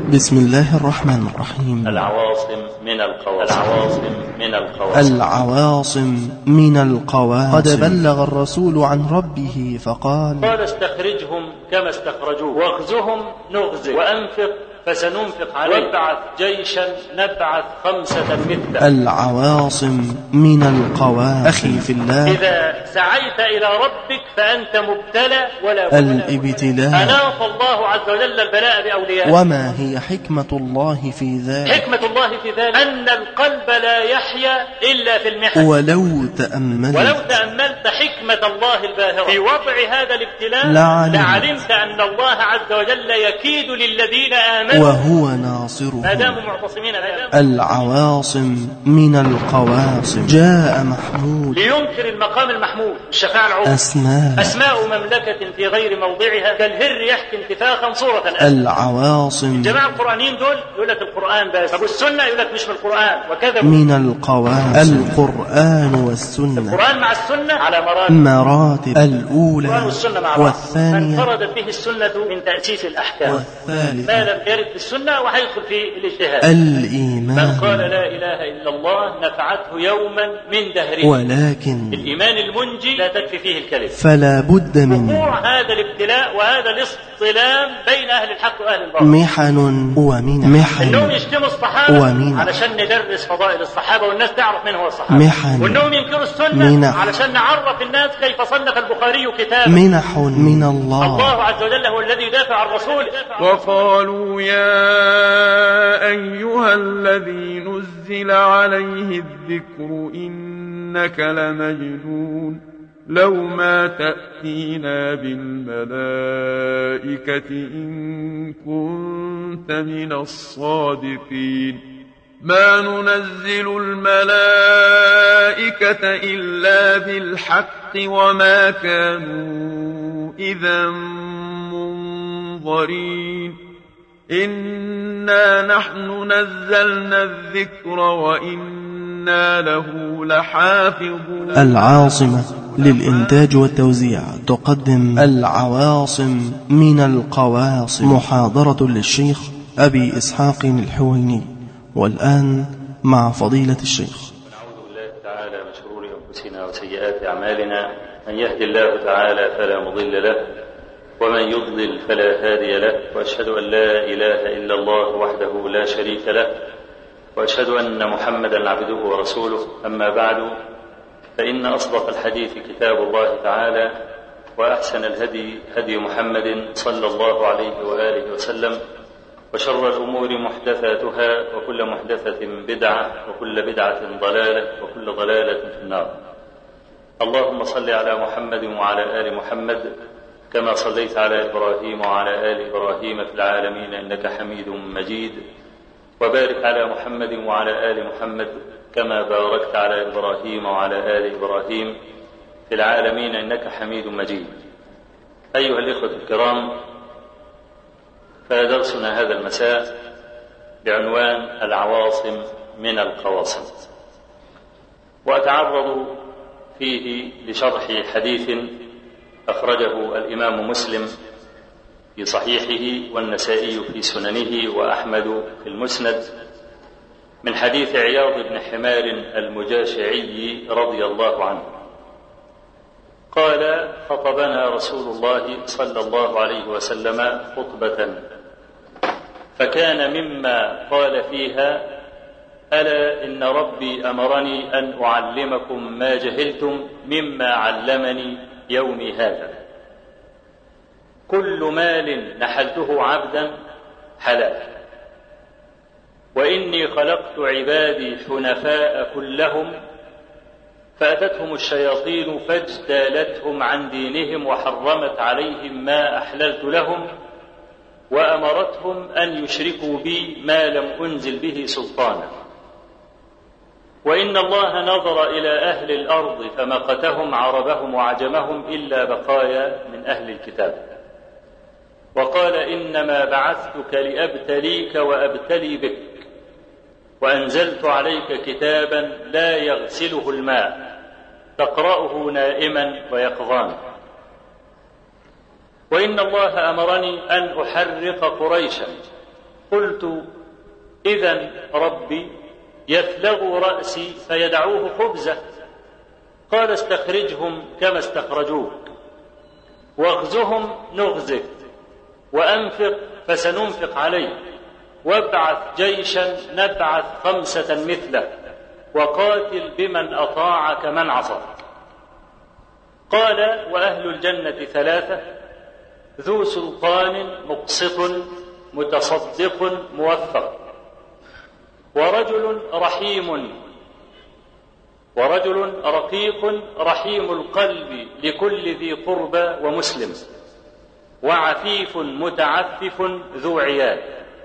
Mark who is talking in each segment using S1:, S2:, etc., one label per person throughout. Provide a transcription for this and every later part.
S1: بسم الله الرحمن الرحيم
S2: العواصم من القواصم العواصم من القواصم
S1: العواصم من القواصم قد بلغ الرسول عن ربه فقال
S2: قال استخرجهم كما استخرجوه واغزهم نغزه وأنفق فسننفق عليه وابعث جيشا نبعث خمسة مثله
S1: العواصم من القواصم أخي في الله
S2: إذا سعيت إلى ربك فأنت مبتلى ولا بد
S1: الابتلاء
S2: أناط الله عز وجل البلاء بأوليائه
S1: وما هي حكمة الله في ذلك
S2: حكمة الله في ذلك أن القلب لا يحيا إلا في المحن
S1: ولو تأملت
S2: ولو تأملت حكمة الله الباهرة في وضع هذا الابتلاء
S1: لعلمت.
S2: لعلمت أن الله عز وجل يكيد للذين آمنوا
S1: وهو
S2: ما
S1: ناصره
S2: داموا معتصمين بالله
S1: العواصم من القواصم جاء محمود
S2: لينكر المقام المحمود الشفاعة العظمى
S1: أسماء
S2: أسماء مملكة في غير موضعها كالهر يحكي انتفاخا صورة الأسد
S1: العواصم
S2: الجماعة القرآنيين دول يقول لك القرآن بس أبو السنة يقول لك مش من القرآن وكذا
S1: من القواصم القرآن والسنة
S2: القرآن مع السنة على مراتب
S1: مراتب
S2: القرآن
S1: الأولى
S2: والسنة مع بعض
S1: والثانية
S2: فانفردت به السنة من تأسيس الأحكام ما
S1: والثالثة
S2: لم يرد في السنة وهيدخل في الاجتهاد من قال
S1: الإيمان
S2: لا إله إلا الله نفعته يوما من دهره
S1: ولكن
S2: الإيمان المنجي لا تكفي فيه الكلمة
S1: فلا بد من
S2: وقوع هذا الابتلاء وهذا الاصطلام بين أهل الحق وأهل الباطل
S1: محن ومنح
S2: انهم
S1: محن
S2: يشتموا الصحابه
S1: ومنح.
S2: علشان ندرس فضائل الصحابه والناس تعرف من هو الصحابه
S1: محن.
S2: وانهم ينكروا السنه
S1: منح.
S2: علشان نعرف الناس كيف صنف البخاري كتابا
S1: منح من الله
S2: الله عز وجل هو الذي يدافع عن رسوله
S3: وقالوا يا أيها الذي نزل عليه الذكر إنك لمجنون لو ما تأتينا بالملائكة إن كنت من الصادقين ما ننزل الملائكة إلا بالحق وما كانوا إذا منظرين إنا نحن نزلنا الذكر وإنا له لحافظون
S1: العاصمة للإنتاج والتوزيع تقدم العواصم من القواصم محاضرة للشيخ أبي إسحاق الحويني والآن مع فضيلة الشيخ
S2: نعوذ بالله تعالى من شرور انفسنا وسيئات اعمالنا من يهد الله تعالى فلا مضل له ومن يضلل فلا هادي له واشهد ان لا اله الا الله وحده لا شريك له واشهد ان محمدا عبده ورسوله اما بعد فان اصدق الحديث كتاب الله تعالى واحسن الهدي هدي محمد صلى الله عليه واله وسلم وشر الأمور محدثاتها وكل محدثة بدعة وكل بدعة ضلالة وكل ضلالة في النار اللهم صل على محمد وعلى آل محمد كما صليت على إبراهيم وعلى آل إبراهيم في العالمين إنك حميد مجيد وبارك على محمد وعلى آل محمد كما باركت على إبراهيم وعلى آل إبراهيم في العالمين إنك حميد مجيد أيها الإخوة الكرام فدرسنا هذا المساء بعنوان العواصم من القواصم وأتعرض فيه لشرح حديث أخرجه الإمام مسلم في صحيحه والنسائي في سننه وأحمد في المسند من حديث عياض بن حمار المجاشعي رضي الله عنه قال خطبنا رسول الله صلى الله عليه وسلم خطبة فكان مما قال فيها ألا إن ربي أمرني أن أعلمكم ما جهلتم مما علمني يومي هذا كل مال نحلته عبدا حلال وإني خلقت عبادي حنفاء كلهم فأتتهم الشياطين فاجتالتهم عن دينهم وحرمت عليهم ما أحللت لهم وأمرتهم أن يشركوا بي ما لم أنزل به سلطانا وإن الله نظر إلى أهل الأرض فمقتهم عربهم وعجمهم إلا بقايا من أهل الكتاب وقال إنما بعثتك لأبتليك وأبتلي بك وأنزلت عليك كتابا لا يغسله الماء تقرأه نائما ويقظان وإن الله أمرني أن أحرق قريشا قلت إذا ربي يفلغ رأسي فيدعوه خبزة قال استخرجهم كما استخرجوك واغزهم نغزك وأنفق فسننفق عليه وابعث جيشا نبعث خمسة مثله وقاتل بمن أطاعك من عصاك قال وأهل الجنة ثلاثة ذو سلطان مقسط متصدق موفق ورجل رحيم ورجل رقيق رحيم القلب لكل ذي قربى ومسلم وعفيف متعفف ذو عيال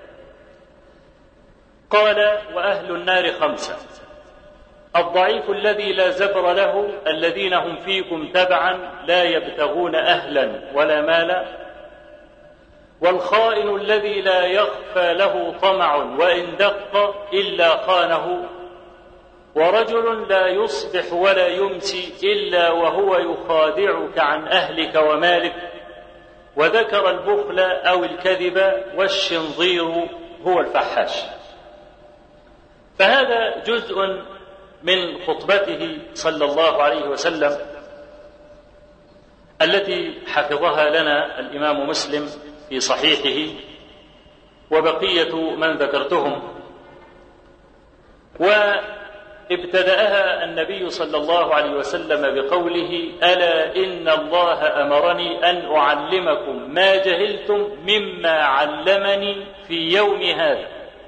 S2: قال واهل النار خمسه الضعيف الذي لا زبر له الذين هم فيكم تبعا لا يبتغون اهلا ولا مالا والخائن الذي لا يخفى له طمع وان دق الا خانه ورجل لا يصبح ولا يمسي الا وهو يخادعك عن اهلك ومالك وذكر البخل او الكذب والشنظير هو الفحاش فهذا جزء من خطبته صلى الله عليه وسلم التي حفظها لنا الامام مسلم في صحيحه وبقيه من ذكرتهم وابتداها النبي صلى الله عليه وسلم بقوله الا ان الله امرني ان اعلمكم ما جهلتم مما علمني في يوم هذا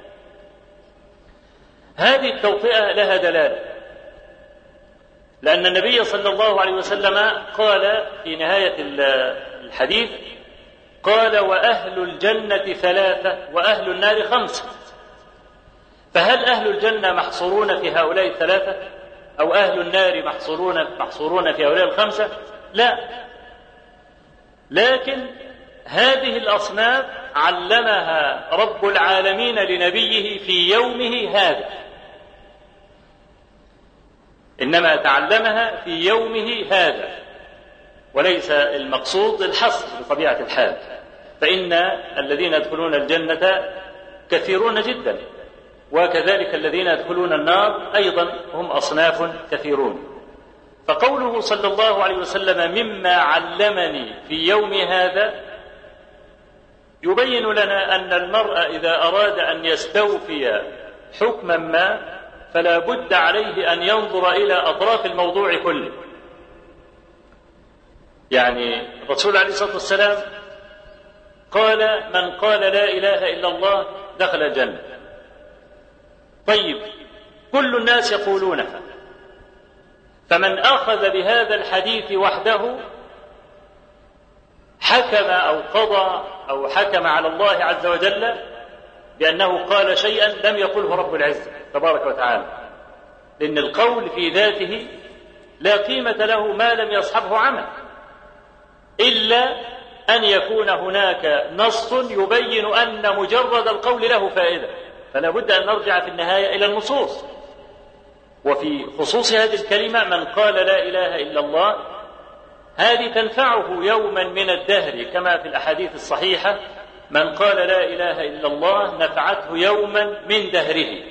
S2: هذه التوطئه لها دلاله لان النبي صلى الله عليه وسلم قال في نهايه الحديث قال واهل الجنه ثلاثه واهل النار خمسه فهل اهل الجنه محصورون في هؤلاء الثلاثه او اهل النار محصورون محصورون في هؤلاء الخمسه لا لكن هذه الاصناف علمها رب العالمين لنبيه في يومه هذا انما تعلمها في يومه هذا وليس المقصود الحصر بطبيعه الحال فان الذين يدخلون الجنه كثيرون جدا وكذلك الذين يدخلون النار ايضا هم اصناف كثيرون فقوله صلى الله عليه وسلم مما علمني في يوم هذا يبين لنا ان المرء اذا اراد ان يستوفي حكما ما فلا بد عليه ان ينظر الى اطراف الموضوع كله يعني الرسول عليه الصلاه والسلام قال من قال لا اله الا الله دخل الجنه طيب كل الناس يقولونها فمن اخذ بهذا الحديث وحده حكم او قضى او حكم على الله عز وجل بانه قال شيئا لم يقله رب العزه تبارك وتعالى لان القول في ذاته لا قيمه له ما لم يصحبه عمل الا ان يكون هناك نص يبين ان مجرد القول له فائده فلا بد ان نرجع في النهايه الى النصوص وفي خصوص هذه الكلمه من قال لا اله الا الله هذه تنفعه يوما من الدهر كما في الاحاديث الصحيحه من قال لا اله الا الله نفعته يوما من دهره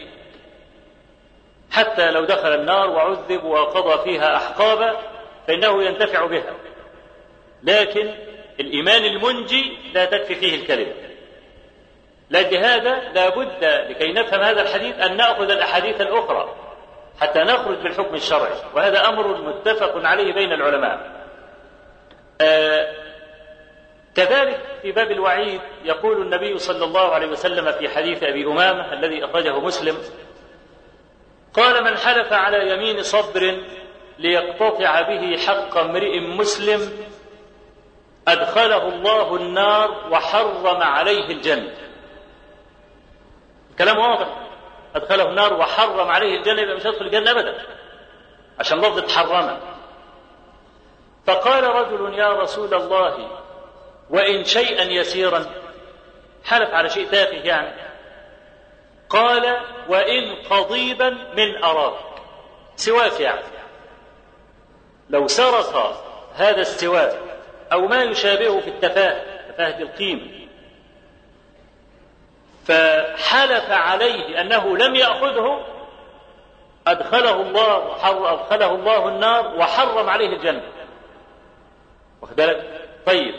S2: حتى لو دخل النار وعذب وقضى فيها احقابا فانه ينتفع بها لكن الايمان المنجي لا تكفي فيه الكلمه لهذا لا بد لكي نفهم هذا الحديث ان ناخذ الاحاديث الاخرى حتى نخرج بالحكم الشرعي وهذا امر متفق عليه بين العلماء آه كذلك في باب الوعيد يقول النبي صلى الله عليه وسلم في حديث ابي امامه الذي اخرجه مسلم قال من حلف على يمين صبر ليقتطع به حق امرئ مسلم ادخله الله النار وحرم عليه الجنه كلام واضح ادخله النار وحرم عليه الجنه يبقى مش هيدخل الجنه ابدا عشان لفظ حرم فقال رجل يا رسول الله وإن شيئا يسيرا حلف على شيء تافه يعني قال وإن قضيبا من أراك سواك يعني لو سرق هذا السواك أو ما يشابهه في التفاهة تفاهة القيمة فحلف عليه أنه لم يأخذه أدخله الله أدخله الله النار وحرم عليه الجنة واخد بالك؟ طيب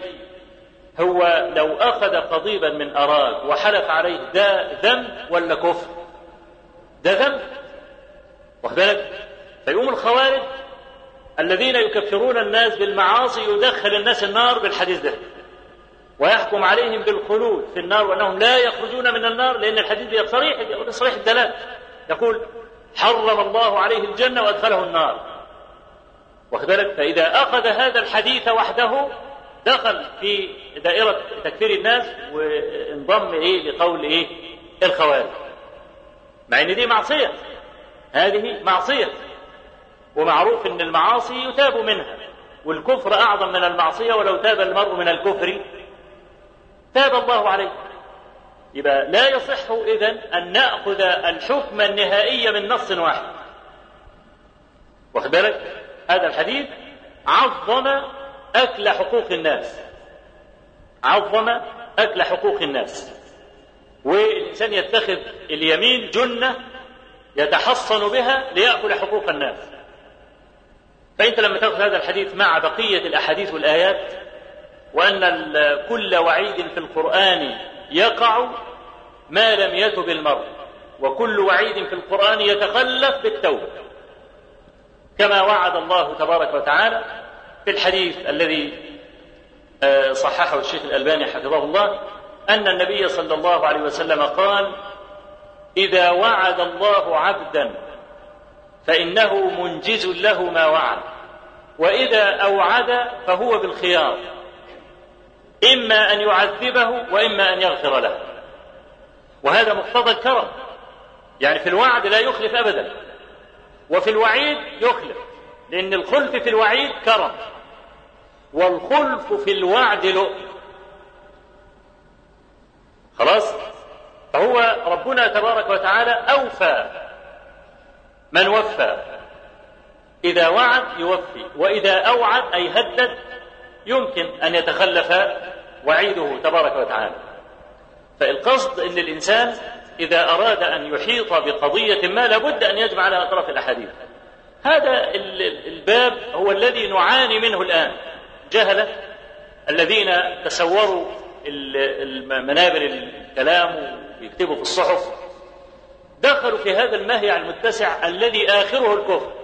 S2: هو لو أخذ قضيبا من أراك وحلف عليه ده ذنب ولا كفر؟ ده ذنب واخد بالك؟ فيقوم الخوارج الذين يكفرون الناس بالمعاصي يدخل الناس النار بالحديث ده ويحكم عليهم بالخلود في النار وانهم لا يخرجون من النار لان الحديث صريح صريح الدلاله يقول حرم الله عليه الجنه وادخله النار واخد بالك فاذا اخذ هذا الحديث وحده دخل في دائره تكفير الناس وانضم ايه لقول ايه الخوارج مع ان دي معصيه هذه معصيه ومعروف ان المعاصي يتاب منها والكفر اعظم من المعصيه ولو تاب المرء من الكفر تاب الله عليه يبقى لا يصح اذا ان ناخذ الحكم النهائي من نص واحد واخد بالك هذا الحديث عظم اكل حقوق الناس عظم اكل حقوق الناس والانسان يتخذ اليمين جنه يتحصن بها ليأكل حقوق الناس فأنت لما تأخذ هذا الحديث مع بقية الأحاديث والآيات وأن كل وعيد في القرآن يقع ما لم يتب المرء وكل وعيد في القرآن يتخلف بالتوبة كما وعد الله تبارك وتعالى في الحديث الذي صححه الشيخ الألباني حفظه الله أن النبي صلى الله عليه وسلم قال إذا وعد الله عبدا فإنه منجز له ما وعد وإذا أوعد فهو بالخيار إما أن يعذبه وإما أن يغفر له وهذا مقتضى الكرم يعني في الوعد لا يخلف أبدا وفي الوعيد يخلف لأن الخلف في الوعيد كرم والخلف في الوعد لؤم خلاص فهو ربنا تبارك وتعالى أوفى من وفى إذا وعد يوفي وإذا أوعد أي هدد يمكن أن يتخلف وعيده تبارك وتعالى فالقصد أن الإنسان إذا أراد أن يحيط بقضية ما لابد أن يجمع على أطراف الأحاديث هذا الباب هو الذي نعاني منه الآن جهلة الذين تسوروا منابر الكلام ويكتبوا في الصحف دخلوا في هذا المهيع المتسع الذي آخره الكفر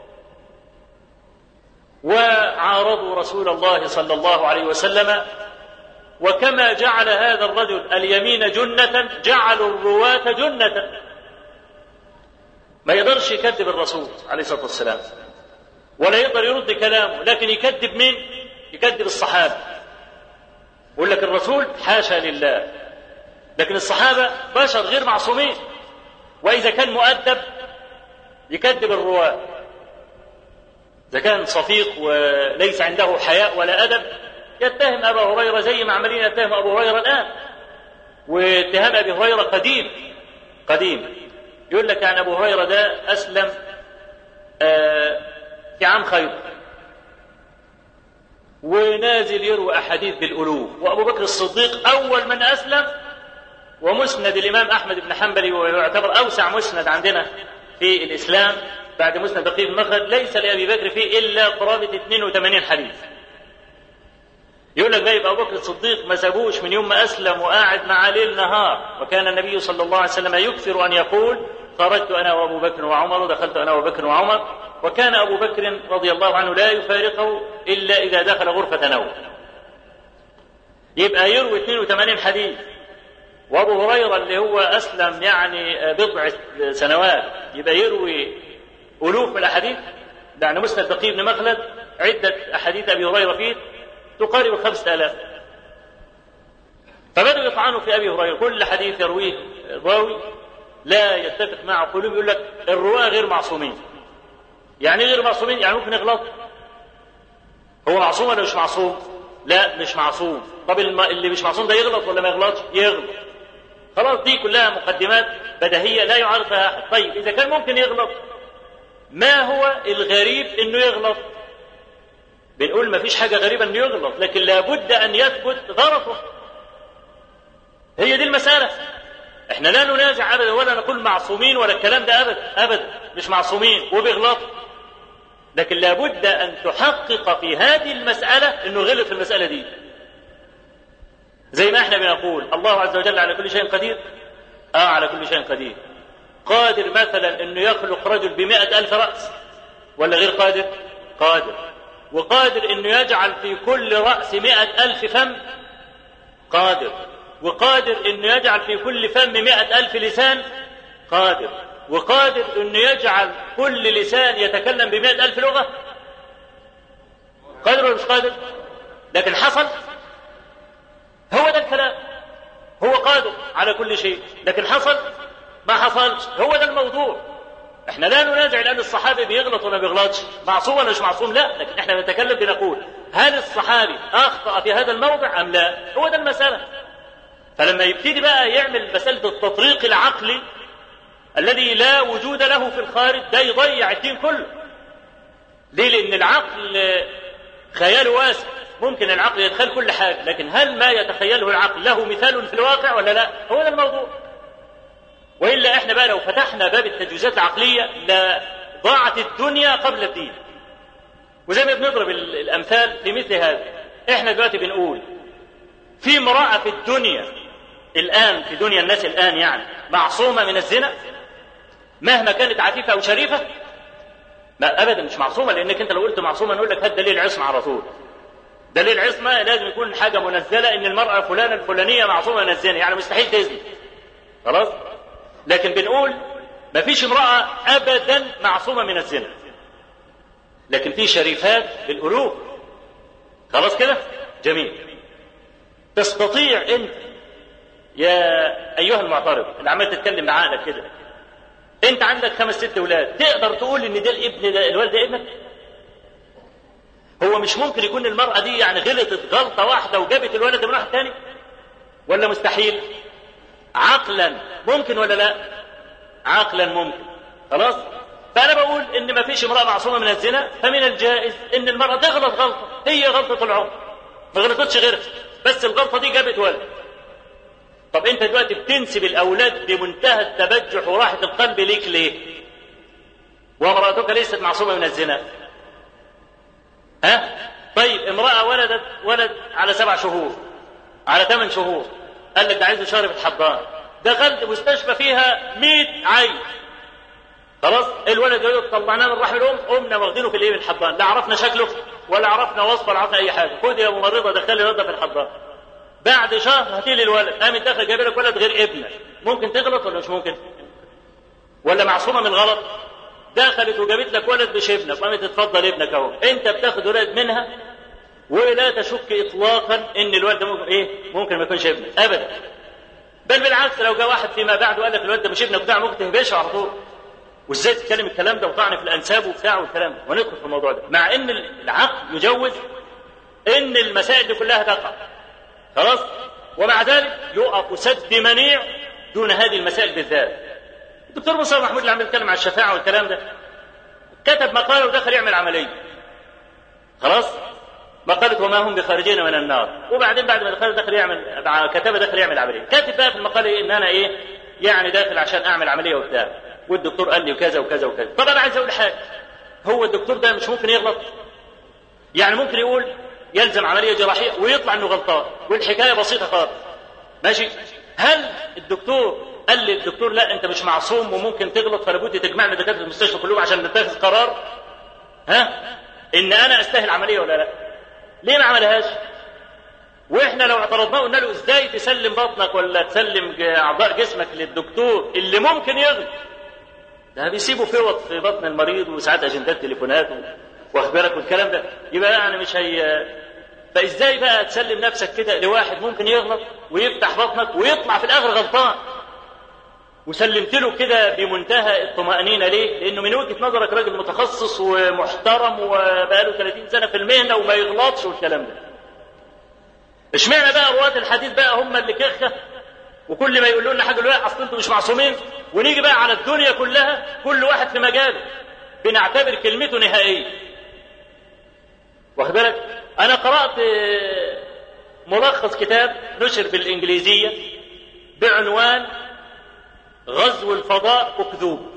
S2: وعارضوا رسول الله صلى الله عليه وسلم وكما جعل هذا الرجل اليمين جنة جعلوا الرواة جنة ما يقدرش يكذب الرسول عليه الصلاة والسلام ولا يقدر يرد كلامه لكن يكذب مين يكذب الصحابة يقول لك الرسول حاشا لله لكن الصحابة بشر غير معصومين وإذا كان مؤدب يكذب الرواة إذا كان صفيق وليس عنده حياء ولا أدب يتهم أبا هريرة زي ما عمالين يتهم أبو هريرة الآن واتهام أبي هريرة قديم قديم يقول لك عن أبو هريرة ده أسلم في عام خيبر ونازل يروي أحاديث بالألوف وأبو بكر الصديق أول من أسلم ومسند الإمام أحمد بن حنبل ويعتبر أوسع مسند عندنا في الإسلام بعد مسند بقية المخرج ليس لأبي بكر فيه إلا قرابة 82 حديث يقول لك بقى أبو بكر الصديق ما سابوش من يوم ما أسلم وقاعد مع ليل نهار وكان النبي صلى الله عليه وسلم يكثر أن يقول خرجت أنا وأبو بكر وعمر ودخلت أنا وأبو بكر وعمر وكان أبو بكر رضي الله عنه لا يفارقه إلا إذا دخل غرفة نوم يبقى يروي 82 حديث وابو هريره اللي هو اسلم يعني بضع سنوات يبقى يروي الوف من الاحاديث يعني مسند بقي بن مخلد عده احاديث ابي هريره فيه تقارب خمسة آلاف فبدأوا يطعنوا في أبي هريرة كل حديث يرويه الراوي لا يتفق مع قلوب يقول لك الرواة غير معصومين يعني غير معصومين يعني ممكن يغلط هو معصوم ولا مش معصوم لا مش معصوم طب اللي مش معصوم ده يغلط ولا ما يغلطش يغلط خلاص دي كلها مقدمات بديهيه لا يعارضها احد طيب اذا كان ممكن يغلط ما هو الغريب انه يغلط بنقول ما فيش حاجه غريبه انه يغلط لكن لابد ان يثبت غلطه هي دي المساله احنا لا ننازع ابدا ولا نقول معصومين ولا الكلام ده ابدا ابدا مش معصومين وبيغلطوا لكن لابد ان تحقق في هذه المساله انه غلط في المساله دي زي ما احنا بنقول الله عز وجل على كل شيء قدير اه على كل شيء قدير قادر مثلا انه يخلق رجل بمائة الف رأس ولا غير قادر قادر وقادر انه يجعل في كل رأس مائة الف فم قادر وقادر انه يجعل في كل فم مائة الف لسان قادر وقادر انه يجعل كل لسان يتكلم بمائة الف لغة قادر ولا مش قادر لكن حصل هو ده الكلام هو قادر على كل شيء لكن حصل ما حصلش هو ده الموضوع احنا لا ننازع لان الصحابي بيغلط ولا بيغلطش معصوم ولا مش معصوم لا لكن احنا بنتكلم بنقول هل الصحابي اخطا في هذا الموضع ام لا هو ده المساله فلما يبتدي بقى يعمل مساله التطريق العقلي الذي لا وجود له في الخارج ده يضيع الدين كله ليه لان العقل خياله واسع ممكن العقل يتخيل كل حاجه لكن هل ما يتخيله العقل له مثال في الواقع ولا لا هو ده الموضوع والا احنا بقى لو فتحنا باب التجويزات العقليه لضاعت الدنيا قبل الدين وزي ما بنضرب الامثال في مثل هذا احنا دلوقتي بنقول في امراه في الدنيا الان في دنيا الناس الان يعني معصومه من الزنا مهما كانت عفيفه او شريفه ما ابدا مش معصومه لانك انت لو قلت معصومه نقول لك هات دليل عصمه على طول دليل عصمه لازم يكون حاجه منزله ان المراه فلانه الفلانيه معصومه من الزنا يعني مستحيل تزني خلاص لكن بنقول ما فيش امراه ابدا معصومه من الزنا لكن في شريفات بالالوف خلاص كده جميل تستطيع انت يا ايها المعترض اللي عمال تتكلم بعقلك كده انت عندك خمس ست اولاد تقدر تقول ان ده الابن ده الولد ده ابنك هو مش ممكن يكون المرأة دي يعني غلطت غلطة واحدة وجابت الولد من واحد تاني ولا مستحيل عقلا ممكن ولا لا عقلا ممكن خلاص فأنا بقول إن ما فيش امرأة معصومة من الزنا فمن الجائز إن المرأة تغلط غلطة هي غلطة العمر ما غلطتش غيرها بس الغلطة دي جابت ولد طب أنت دلوقتي بتنسب الأولاد بمنتهى التبجح وراحة القلب ليك ليه؟ وامرأتك ليست معصومة من الزنا ها؟ طيب امرأة ولدت ولد على سبع شهور على ثمان شهور قال لك ده عايزه شهر في الحضانة دخلت مستشفى فيها 100 عيل خلاص الولد ده طلعناه من رحم الام قمنا واخدينه في الايه في الحضانه لا عرفنا شكله ولا عرفنا وصفه ولا عرفنا اي حاجه خد يا ممرضه دخلي الولد في الحضانه بعد شهر هاتي لي الولد قامت داخل جايب لك ولد غير ابنك ممكن تغلط ولا مش ممكن ولا معصومه من الغلط دخلت وجابت لك ولد مش ابنك قامت تتفضل ابنك اهو انت بتاخد ولد منها ولا تشك اطلاقا ان الولد ده ممكن ايه ممكن ما يكونش ابنك ابدا بل بالعكس لو جاء واحد فيما بعد وقال لك الولد ده مش ابنك بتاع ممكن تهبشه على طول وازاي تتكلم الكلام ده وطعن في الانساب وبتاع والكلام ده وندخل في الموضوع ده مع ان العقل يجوز ان المسائل دي كلها تقع خلاص ومع ذلك يقف سد منيع دون هذه المسائل بالذات الدكتور مصطفى محمود اللي عم يتكلم عن الشفاعه والكلام ده كتب مقاله ودخل يعمل عمليه خلاص مقالة وما هم بخارجين من النار وبعدين بعد ما دخل دخل يعمل كتب دخل يعمل عمليه كاتب بقى في المقاله إيه ان انا ايه يعني داخل عشان اعمل عمليه وبتاع والدكتور قال لي وكذا وكذا وكذا طب انا عايز اقول حاجه هو الدكتور ده مش ممكن يغلط يعني ممكن يقول يلزم عمليه جراحيه ويطلع انه غلطان والحكايه بسيطه خالص ماشي هل الدكتور قال لي الدكتور لا انت مش معصوم وممكن تغلط فلابد تجمعنا دكاتره المستشفى كلهم عشان نتخذ قرار ها ان انا استاهل عمليه ولا لا ليه ما عملهاش واحنا لو اعترضناه قلنا له ازاي تسلم بطنك ولا تسلم اعضاء جسمك للدكتور اللي ممكن يغلط ده بيسيبوا فوط في بطن المريض وساعات اجندات تليفونات واخد بالك والكلام ده يبقى يعني مش هي فازاي بقى تسلم نفسك كده لواحد ممكن يغلط ويفتح بطنك ويطلع في الاخر غلطان وسلمت له كده بمنتهى الطمأنينة ليه؟ لأنه من وجهة نظرك راجل متخصص ومحترم وبقاله 30 سنة في المهنة وما يغلطش والكلام ده. اشمعنى بقى رواة الحديث بقى هم اللي كخة وكل ما يقولوا لنا حاجة لا أصل أنتم مش معصومين ونيجي بقى على الدنيا كلها كل واحد في مجاله بنعتبر كلمته نهائية. واخد بالك؟ أنا قرأت ملخص كتاب نشر بالإنجليزية بعنوان غزو الفضاء أكذوب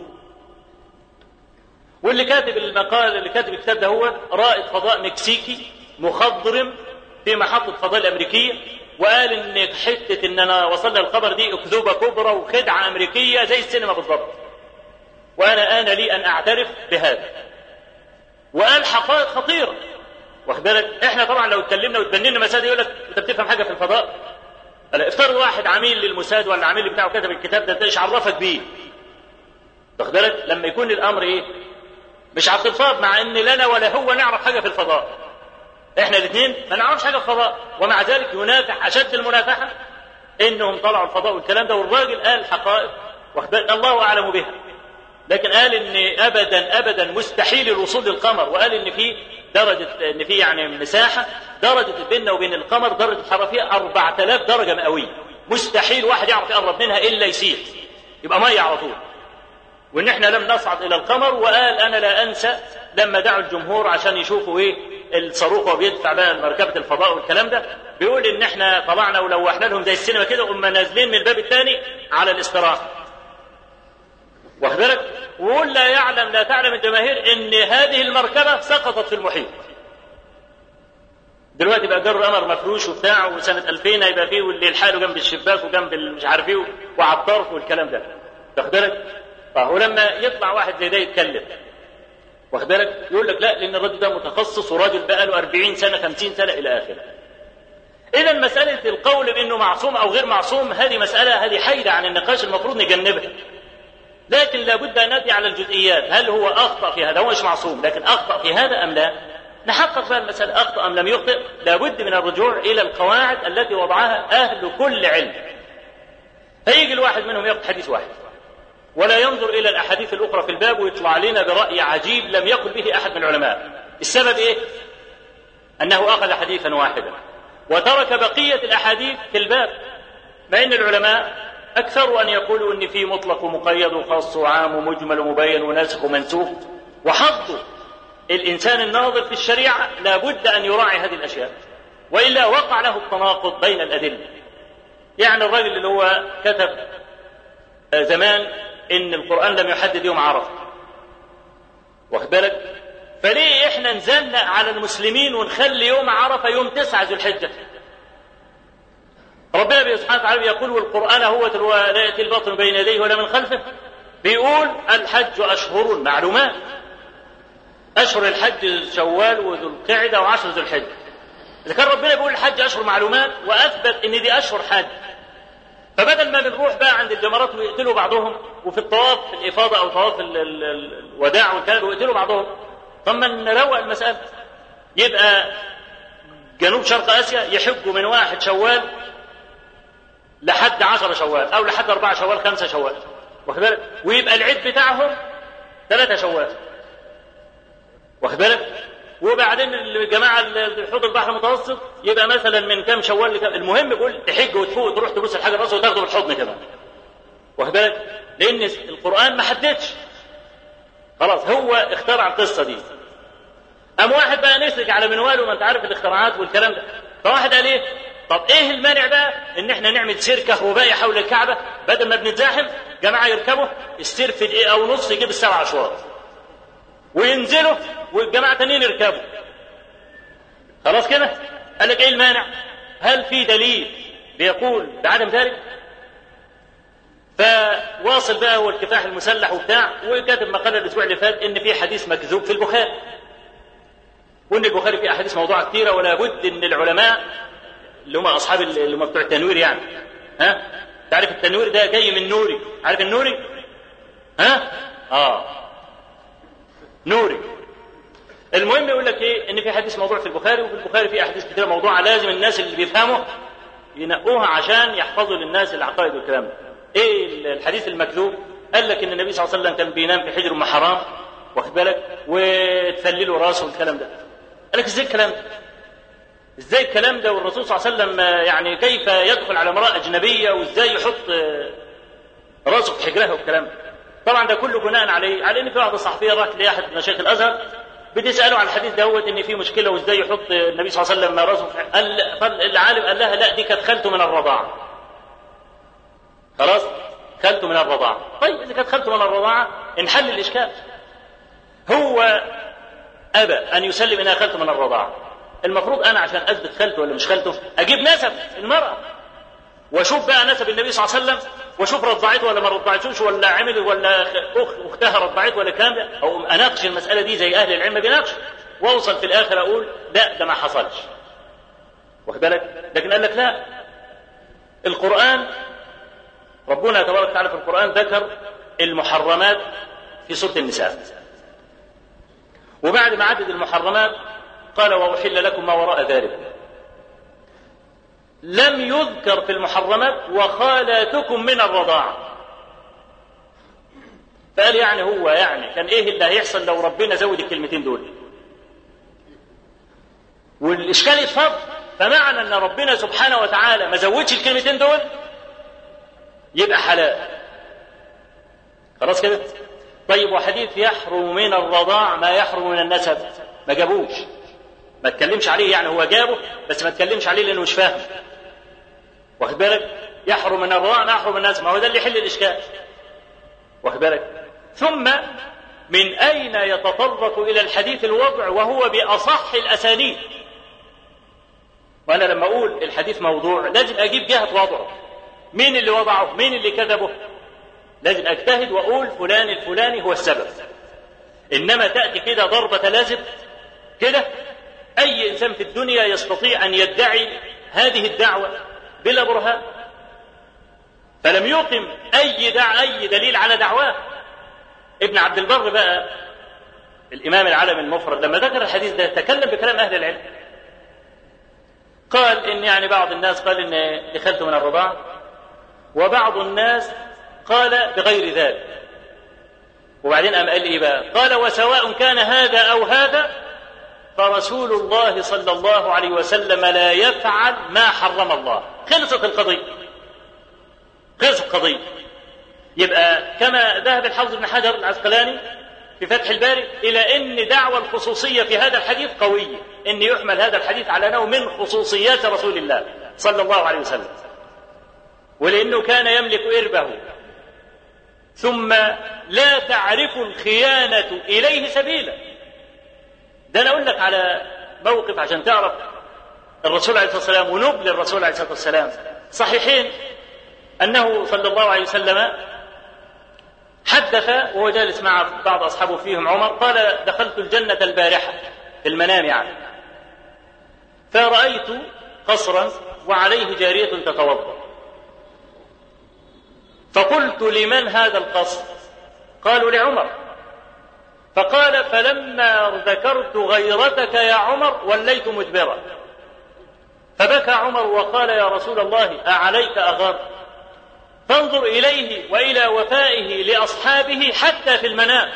S2: واللي كاتب المقال اللي كاتب الكتاب ده هو رائد فضاء مكسيكي مخضرم في محطة فضاء الأمريكية وقال إن حتة إن أنا وصلنا الخبر دي أكذوبة كبرى وخدعة أمريكية زي السينما بالضبط وأنا آن لي أن أعترف بهذا وقال حقائق خطيرة واخد بالك احنا طبعا لو اتكلمنا وتبنينا مساد يقول لك انت بتفهم حاجه في الفضاء هلا افترض واحد عميل للموساد ولا عميل بتاعه كتب الكتاب ده ايش عرفك بيه واخد بالك لما يكون الامر ايه مش على الصفات مع ان لنا ولا هو نعرف حاجه في الفضاء احنا الاثنين ما نعرفش حاجه في الفضاء ومع ذلك ينافح اشد المنافحه انهم طلعوا الفضاء والكلام ده والراجل قال حقائق واخد بالك الله اعلم بها لكن قال ان ابدا ابدا مستحيل الوصول للقمر وقال ان في درجه ان في يعني مساحه درجه بيننا وبين القمر درجه حراره فيها 4000 درجه مئويه مستحيل واحد يعرف يقرب منها الا يسيح يبقى ميه على طول وان احنا لم نصعد الى القمر وقال انا لا انسى لما دعوا الجمهور عشان يشوفوا ايه الصاروخ وهو بيدفع بقى مركبه الفضاء والكلام ده بيقول ان احنا طلعنا ولوحنا لهم زي السينما كده وقمنا نازلين من الباب الثاني على الاستراحه واخد بالك وقول لا يعلم لا تعلم الجماهير ان هذه المركبه سقطت في المحيط دلوقتي بقى جر قمر مفروش وبتاع وسنه 2000 هيبقى فيه واللي لحاله جنب الشباك وجنب مش عارف ايه وعلى الطرف والكلام ده واخد بالك طيب ولما يطلع واحد زي ده يتكلم واخد بالك يقول لك لا لان الراجل ده متخصص وراجل بقى له 40 سنه 50 سنه الى اخره اذا مساله القول بانه معصوم او غير معصوم هذه مساله هذه حيده عن النقاش المفروض نجنبها لكن لابد ان ناتي على الجزئيات هل هو اخطا في هذا هو مش معصوم لكن اخطا في هذا ام لا نحقق بقى المساله اخطا ام لم يخطئ لابد من الرجوع الى القواعد التي وضعها اهل كل علم فيجي الواحد منهم ياخذ حديث واحد ولا ينظر الى الاحاديث الاخرى في الباب ويطلع لنا براي عجيب لم يقل به احد من العلماء السبب ايه انه اخذ حديثا واحدا وترك بقيه الاحاديث في الباب مع ان العلماء أكثر أن يقولوا أن في مطلق ومقيد وخاص وعام ومجمل ومبين وناسخ ومنسوخ وحظ الإنسان الناظر في الشريعة لابد أن يراعي هذه الأشياء وإلا وقع له التناقض بين الأدلة يعني الرجل اللي هو كتب زمان إن القرآن لم يحدد يوم عرفة واخد بالك فليه احنا نزلنا على المسلمين ونخلي يوم عرفة يوم تسعة ذو الحجة ربنا سبحانه وتعالى يقول والقرآن هو لا يأتي الباطل بين يديه ولا من خلفه بيقول الحج أشهر معلومات أشهر الحج شوال وذو القعدة وعشر ذو الحجة إذا كان ربنا بيقول الحج أشهر معلومات وأثبت إن دي أشهر حج فبدل ما بنروح بقى عند الجمرات ويقتلوا بعضهم وفي الطواف في الإفاضة أو طواف ال ال الوداع والكلام ويقتلوا بعضهم طب ما نروق المسألة يبقى جنوب شرق آسيا يحجوا من واحد شوال لحد عشر شوال او لحد اربعة شوال خمسة شوال واخد بالك ويبقى العيد بتاعهم ثلاثة شوال واخد بالك وبعدين الجماعة اللي حوض البحر المتوسط يبقى مثلا من كام شوال لكام المهم يقول تحج وتفوق تروح تبص الحاجة راسه وتاخده بالحضن كمان واخد بالك لأن القرآن ما حددش خلاص هو اخترع القصة دي قام واحد بقى نسلك على منواله ما انت عارف الاختراعات والكلام ده فواحد قال ايه طب ايه المانع بقى ان احنا نعمل سير كهربائي حول الكعبه بدل ما بنتزاحم جماعه يركبوا السير في دقيقه ونص يجيب السبع اشواط وينزلوا والجماعه تانيين يركبوا خلاص كده قال لك ايه المانع هل في دليل بيقول بعدم ذلك فواصل بقى هو الكفاح المسلح وبتاع وكاتب مقاله الاسبوع اللي فات ان في حديث مكذوب في البخاري وان البخاري فيه احاديث موضوعه كثيره ولا بد ان العلماء اللي هم اصحاب اللي هم بتوع التنوير يعني ها تعرف التنوير ده جاي من نوري عارف النوري ها اه نوري المهم يقول لك ايه ان في حديث موضوع في البخاري وفي البخاري في احاديث كثيره موضوعه لازم الناس اللي بيفهموا ينقوها عشان يحفظوا للناس العقائد والكلام ده ايه الحديث المكذوب قال لك ان النبي صلى الله عليه وسلم كان بينام في حجر ام حرام واخد بالك وتفللوا راسه والكلام ده قال لك ازاي الكلام ده ازاي الكلام ده والرسول صلى الله عليه وسلم يعني كيف يدخل على امراه اجنبيه وازاي يحط راسه في حجرها والكلام ده طبعا ده كله بناء عليه على ان في واحده صحفيه راحت لاحد مشايخ الازهر بتساله على الحديث دوت ان في مشكله وازاي يحط النبي صلى الله عليه وسلم راسه في قال فالعالم قال لها لا دي كانت خالته من الرضاعه خلاص خالته من الرضاعة طيب إذا كانت خالته من الرضاعة انحل الإشكال هو أبى أن يسلم إنها خالته من الرضاعة المفروض أنا عشان أثبت خالته ولا مش خالته أجيب نسب المرأة واشوف بقى نسب النبي صلى الله عليه وسلم واشوف رضعته ولا ما رضعتوش ولا عمل ولا أخ اختها رضعته ولا الكلام ده او اناقش المساله دي زي اهل العلم بيناقش واوصل في الاخر اقول لا ده ما حصلش واخد بالك لكن قال لك لا القران ربنا تبارك وتعالى في القران ذكر المحرمات في سوره النساء وبعد ما عدد المحرمات قال واحل لكم ما وراء ذلك لم يذكر في المحرمات وخالاتكم من الرضاعة فقال يعني هو يعني كان ايه اللي هيحصل لو ربنا زود الكلمتين دول والاشكال يتفضل فمعنى ان ربنا سبحانه وتعالى ما زودش الكلمتين دول يبقى حلال خلاص كده طيب وحديث يحرم من الرضاع ما يحرم من النسب ما جابوش ما تكلمش عليه يعني هو جابه بس ما تكلمش عليه لانه مش فاهم واخد بالك يحرم من الرضاع ما يحرم من النسب ما هو ده اللي يحل الاشكال واخد بالك ثم من اين يتطرق الى الحديث الوضع وهو باصح الاسانيد وانا لما اقول الحديث موضوع لازم اجيب جهه وضعه مين اللي وضعه مين اللي كذبه لازم اجتهد واقول فلان الفلاني هو السبب انما تاتي كده ضربه لازم كده اي انسان في الدنيا يستطيع ان يدعي هذه الدعوه بلا برهان فلم يقم اي دع اي دليل على دعواه ابن عبد البر بقى الامام العالم المفرد لما ذكر الحديث ده تكلم بكلام اهل العلم قال ان يعني بعض الناس قال ان دخلت من الرضاعه وبعض الناس قال بغير ذلك وبعدين قام قال ايه بقى قال وسواء كان هذا او هذا فرسول الله صلى الله عليه وسلم لا يفعل ما حرم الله خلصت القضية خلصت القضية يبقى كما ذهب الحافظ بن حجر العسقلاني في فتح الباري إلى أن دعوى الخصوصية في هذا الحديث قوية أن يحمل هذا الحديث على أنه من خصوصيات رسول الله صلى الله عليه وسلم ولأنه كان يملك إربه ثم لا تعرف الخيانة إليه سبيلا ده أنا أقول لك على موقف عشان تعرف الرسول عليه الصلاة والسلام ونبل الرسول عليه الصلاة والسلام صحيحين أنه صلى الله عليه وسلم حدث وهو جالس مع بعض أصحابه فيهم عمر قال دخلت الجنة البارحة في المنام يعني فرأيت قصرا وعليه جارية تتوضأ فقلت لمن هذا القصر قالوا لعمر فقال فلما ذكرت غيرتك يا عمر وليت مدبرا فبكى عمر وقال يا رسول الله أعليك أغار فانظر إليه وإلى وفائه لأصحابه حتى في المنام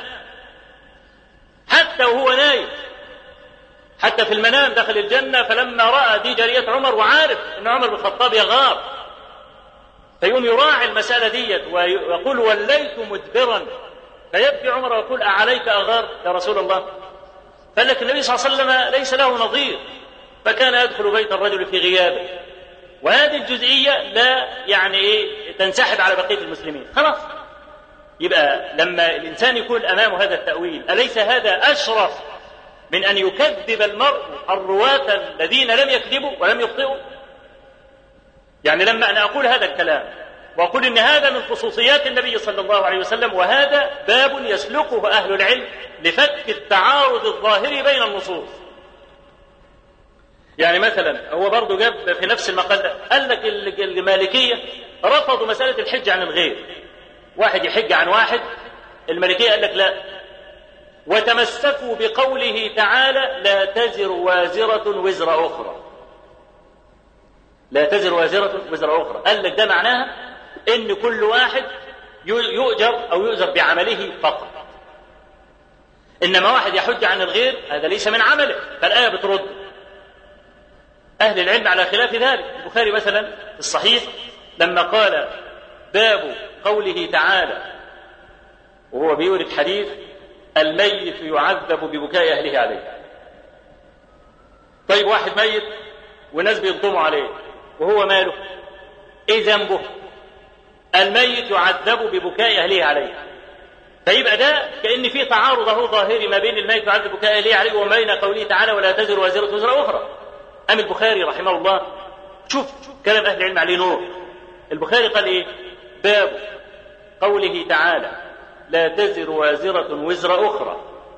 S2: حتى وهو نايم حتى في المنام دخل الجنة فلما رأى دي جارية عمر وعارف أن عمر بن الخطاب يغار فيقوم يراعي المسألة ديت ويقول وليت مدبرا فيبكي عمر ويقول أعليك أغار يا رسول الله قال لك النبي صلى الله عليه وسلم ليس له نظير فكان يدخل بيت الرجل في غيابه وهذه الجزئية لا يعني إيه تنسحب على بقية المسلمين خلاص يبقى لما الإنسان يكون أمامه هذا التأويل أليس هذا أشرف من أن يكذب المرء الرواة الذين لم يكذبوا ولم يخطئوا يعني لما أنا أقول هذا الكلام وأقول إن هذا من خصوصيات النبي صلى الله عليه وسلم وهذا باب يسلكه أهل العلم لفك التعارض الظاهر بين النصوص يعني مثلا هو برضه جاب في نفس المقال ده قال لك المالكية رفضوا مسألة الحج عن الغير واحد يحج عن واحد المالكية قال لك لا وتمسكوا بقوله تعالى لا تزر وازرة وزر أخرى لا تزر وازرة وزر أخرى قال لك ده معناها إن كل واحد يؤجر أو يؤجر بعمله فقط إنما واحد يحج عن الغير هذا ليس من عمله فالآية بترد أهل العلم على خلاف ذلك البخاري مثلا في الصحيح لما قال باب قوله تعالى وهو بيورد حديث الميت يعذب ببكاء أهله عليه طيب واحد ميت والناس بينطموا عليه وهو ماله ايه ذنبه الميت يعذب ببكاء اهله عليه فيبقى ده كان في تعارض اهو ظاهري ما بين الميت يعذب ببكاء اهله عليه وما بين قوله تعالى ولا تزر وازره وزر اخرى ام البخاري رحمه الله شوف كلام اهل العلم عليه نور البخاري قال ايه باب قوله تعالى لا تزر وازره وزر اخرى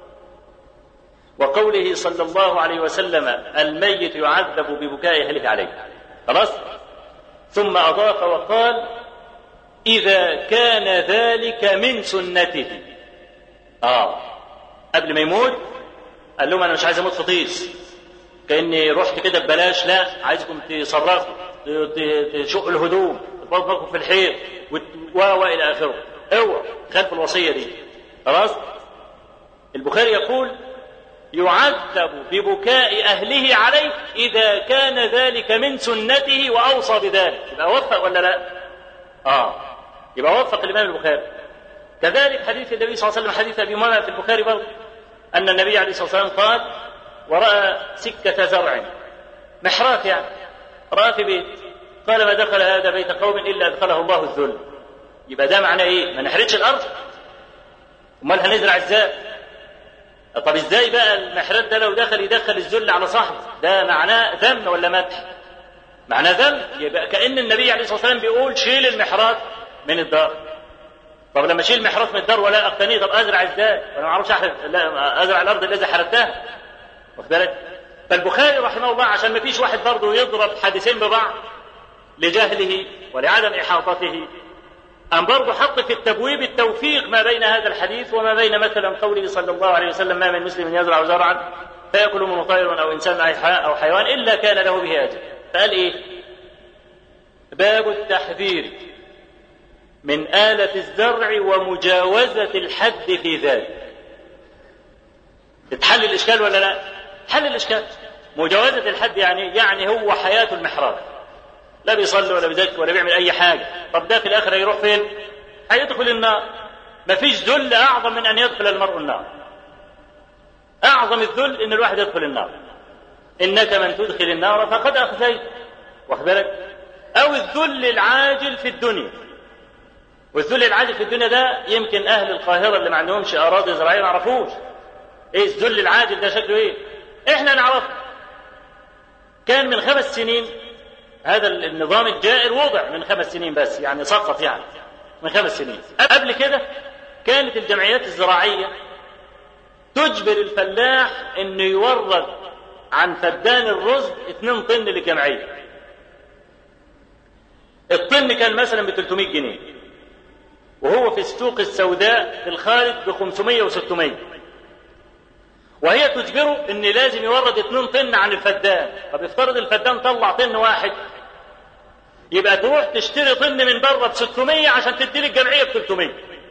S2: وقوله صلى الله عليه وسلم الميت يعذب ببكاء اهله عليه خلاص ثم اضاف وقال اذا كان ذلك من سنته اه قبل ما يموت قال لهم انا مش عايز اموت في طيس كاني رحت كده ببلاش لا عايزكم تصرفوا تشقوا الهدوم تطبقوا في الحيط و الى اخره اوعوا خلف الوصيه دي خلاص البخاري يقول يعذب ببكاء أهله عليه إذا كان ذلك من سنته وأوصى بذلك يبقى وفق ولا لا؟ آه يبقى وفق الإمام البخاري كذلك حديث النبي صلى الله عليه وسلم حديث أبي أمامة في البخاري برضه أن النبي عليه الصلاة والسلام قال ورأى سكة زرع محراث يعني رأى في بيت قال ما دخل هذا بيت قوم إلا أدخله الله الذل يبقى ده معناه إيه؟ ما نحرقش الأرض أمال هنزرع إزاي؟ طب ازاي بقى المحراب ده لو دخل يدخل الذل على صاحبه ده معناه ذم ولا مدح معناه ذم يبقى كان النبي عليه الصلاه والسلام بيقول شيل المحراب من الدار طب لما اشيل المحراب من الدار ولا اقتنيه طب ازرع ازاي وانا ما اعرفش لا ازرع الارض التي حرثتها واخد بالك فالبخاري رحمه الله عشان ما فيش واحد برضه يضرب حديثين ببعض لجهله ولعدم احاطته أم برضه حط في التبويب التوفيق ما بين هذا الحديث وما بين مثلا قوله صلى الله عليه وسلم ما من مسلم يزرع زرعا فيأكل منه طير أو إنسان أو حيوان إلا كان له به أجر فقال إيه باب التحذير من آلة الزرع ومجاوزة الحد في ذلك تتحل الإشكال ولا لا حل الإشكال مجاوزة الحد يعني يعني هو حياة المحراب لا بيصلي ولا بيزكي ولا بيعمل اي حاجه طب ده في الاخر هيروح فين هيدخل النار مفيش ذل اعظم من ان يدخل المرء النار اعظم الذل ان الواحد يدخل النار انك من تدخل النار فقد اخزيت واخد بالك او الذل العاجل في الدنيا والذل العاجل في الدنيا ده يمكن اهل القاهره اللي ما عندهمش اراضي زراعيه ما يعرفوش ايه الذل العاجل ده شكله ايه احنا نعرفه كان من خمس سنين هذا النظام الجائر وضع من خمس سنين بس يعني سقط يعني من خمس سنين قبل كده كانت الجمعيات الزراعية تجبر الفلاح انه يورد عن فدان الرز 2 طن للجمعية الطن كان مثلا ب 300 جنيه وهو في السوق السوداء في الخارج ب 500 و 600 وهي تجبره ان لازم يورد 2 طن عن الفدان طب افترض الفدان طلع طن واحد يبقى تروح تشتري طن من بره ب 600 عشان تدي لي الجمعيه ب 300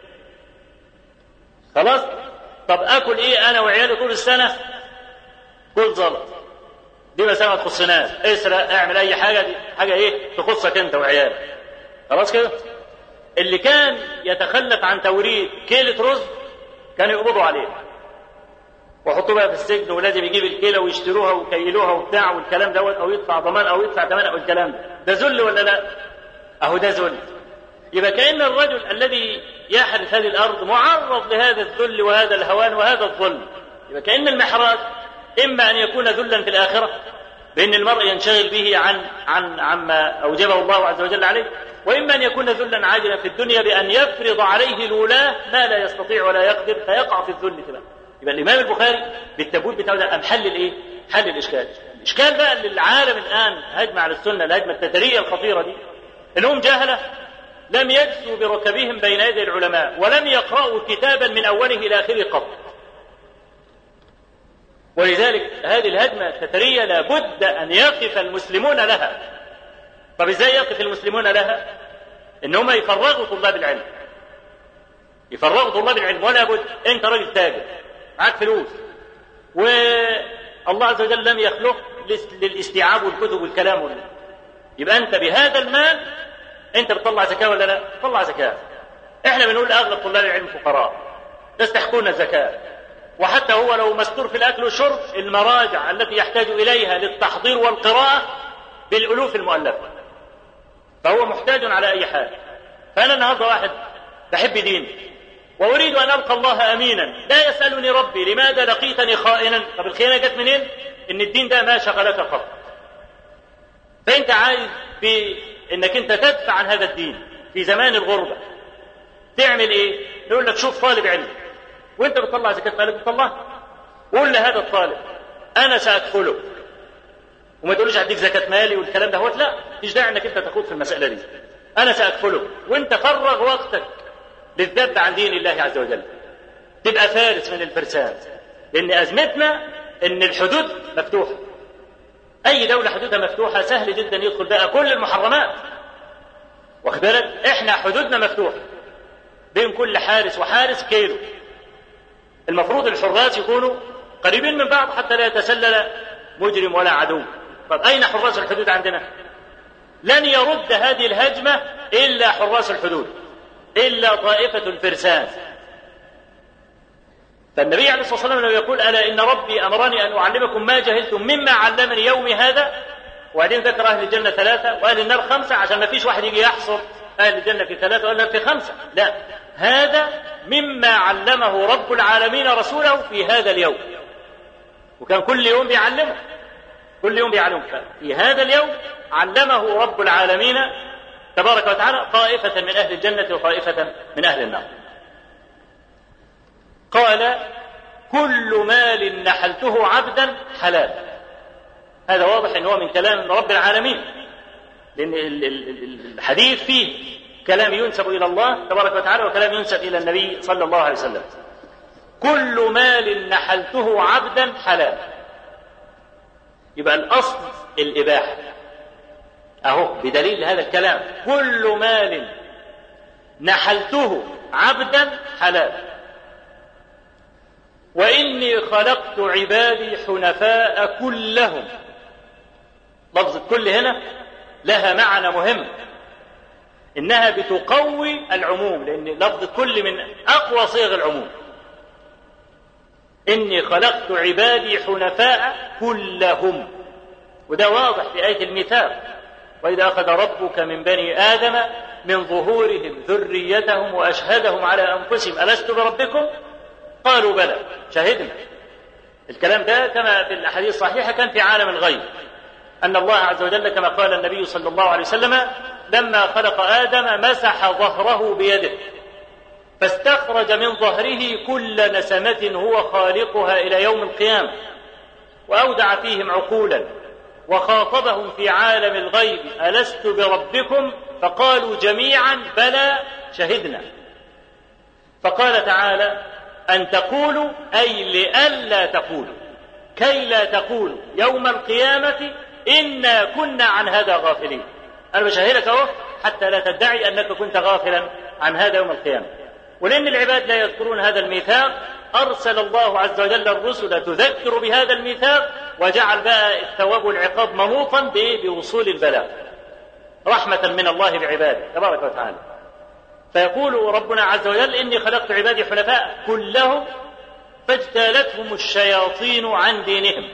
S2: خلاص طب اكل ايه انا وعيالي طول السنه كل زلط دي مسألة ما تخصناش اسرق اعمل اي حاجه دي حاجه ايه تخصك انت وعيالك خلاص كده اللي كان يتخلف عن توريد كيلة رز كانوا يقبضوا عليه ويحطوه بقى في السجن ولازم يجيب الكيلة ويشتروها ويكيلوها وبتاع والكلام دوت او يدفع ضمان او يدفع ثمن او الكلام ده ده ذل ولا لا؟ اهو ده ذل يبقى كأن الرجل الذي يحرث هذه الارض معرض لهذا الذل وهذا الهوان وهذا الظلم يبقى كأن المحراث اما ان يكون ذلا في الاخره بان المرء ينشغل به عن عن عما اوجبه الله عز وجل عليه واما ان يكون ذلا عاجلا في الدنيا بان يفرض عليه الولاه ما لا يستطيع ولا يقدر فيقع في الذل كده يبقى الامام البخاري بالتبويب بتاعه ده حل الايه؟ حل الاشكال. الاشكال بقى اللي العالم الان هجمه على السنه الهجمه التتريه الخطيره دي انهم جهله لم يجثوا بركبهم بين يدي العلماء ولم يقرأوا كتابا من اوله الى اخره قط. ولذلك هذه الهجمه التتريه لابد ان يقف المسلمون لها. طب ازاي يقف المسلمون لها؟ ان هم يفرغوا طلاب العلم. يفرغوا طلاب العلم ولا بد انت راجل تاجر معاك فلوس والله عز وجل لم يخلق للاستيعاب والكتب والكلام ولا يبقى انت بهذا المال انت بتطلع زكاه ولا لا؟ تطلع زكاه. احنا بنقول لاغلب طلاب العلم فقراء يستحقون الزكاه وحتى هو لو مستور في الاكل والشرب المراجع التي يحتاج اليها للتحضير والقراءه بالالوف المؤلفه. فهو محتاج على اي حال. فأنا النهاردة واحد بحب ديني وأريد أن ألقى الله أمينا لا يسألني ربي لماذا لقيتني خائنا طب الخيانة جت منين إن الدين ده ما شغلك قط فأنت عايز بإنك أنت تدفع عن هذا الدين في زمان الغربة تعمل إيه يقول لك شوف طالب علم وأنت بتطلع زكاة مالك بتطلعها قول لهذا الطالب أنا سأكفله وما تقولش هديك زكاة مالي والكلام ده هو لا مفيش داعي انك انت تخوض في المسألة دي انا سأكفله وانت فرغ وقتك للذب عن دين الله عز وجل تبقى فارس من الفرسان لان ازمتنا ان الحدود مفتوحة اي دولة حدودها مفتوحة سهل جدا يدخل بقى كل المحرمات واخد بالك احنا حدودنا مفتوحة بين كل حارس وحارس كيلو المفروض الحراس يكونوا قريبين من بعض حتى لا يتسلل مجرم ولا عدو طب أين حراس الحدود عندنا لن يرد هذه الهجمة إلا حراس الحدود إلا طائفة الفرسان فالنبي عليه الصلاة والسلام لو يقول ألا إن ربي أمرني أن أعلمكم ما جهلتم مما علمني يومي هذا وبعدين ذكر أهل الجنة ثلاثة وأهل النار خمسة عشان ما فيش واحد يجي يحصر أهل الجنة في ثلاثة وأهل في خمسة لا هذا مما علمه رب العالمين رسوله في هذا اليوم وكان كل يوم بيعلمه كل يوم بيعلمه في هذا اليوم علمه رب العالمين تبارك وتعالى طائفة من أهل الجنة وطائفة من أهل النار قال كل مال نحلته عبدا حلال هذا واضح ان هو من كلام رب العالمين لان الحديث فيه كلام ينسب الى الله تبارك وتعالى وكلام ينسب الى النبي صلى الله عليه وسلم كل مال نحلته عبدا حلال يبقى الاصل الاباحه اهو بدليل هذا الكلام كل مال نحلته عبدا حلال واني خلقت عبادي حنفاء كلهم لفظ كل هنا لها معنى مهم انها بتقوي العموم لان لفظ كل من اقوى صيغ العموم اني خلقت عبادي حنفاء كلهم وده واضح في ايه الميثاق واذا اخذ ربك من بني ادم من ظهورهم ذريتهم واشهدهم على انفسهم الست بربكم قالوا بلى شهدنا الكلام ده كما في الاحاديث الصحيحه كان في عالم الغيب ان الله عز وجل كما قال النبي صلى الله عليه وسلم لما خلق ادم مسح ظهره بيده فاستخرج من ظهره كل نسمه هو خالقها الى يوم القيامه واودع فيهم عقولا وخاطبهم في عالم الغيب الست بربكم فقالوا جميعا بلى شهدنا فقال تعالى أن تقولوا أي لئلا تقولوا كي لا تقولوا يوم القيامة إنا كنا عن هذا غافلين أنا بشهدك أهو حتى لا تدعي أنك كنت غافلا عن هذا يوم القيامة ولأن العباد لا يذكرون هذا الميثاق أرسل الله عز وجل الرسل تذكر بهذا الميثاق وجعل بقى الثواب والعقاب منوطا بوصول البلاغ رحمة من الله بعباده تبارك وتعالى فيقول ربنا عز وجل إني خلقت عبادي حنفاء كلهم فاجتالتهم الشياطين عن دينهم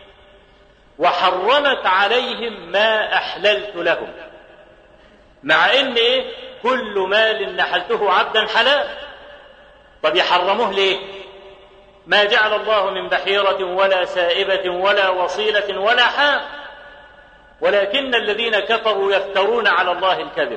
S2: وحرمت عليهم ما أحللت لهم مع إن إيه كل مال نحلته عبدا حلال طب يحرموه ليه ما جعل الله من بحيرة ولا سائبة ولا وصيلة ولا حام ولكن الذين كفروا يفترون على الله الكذب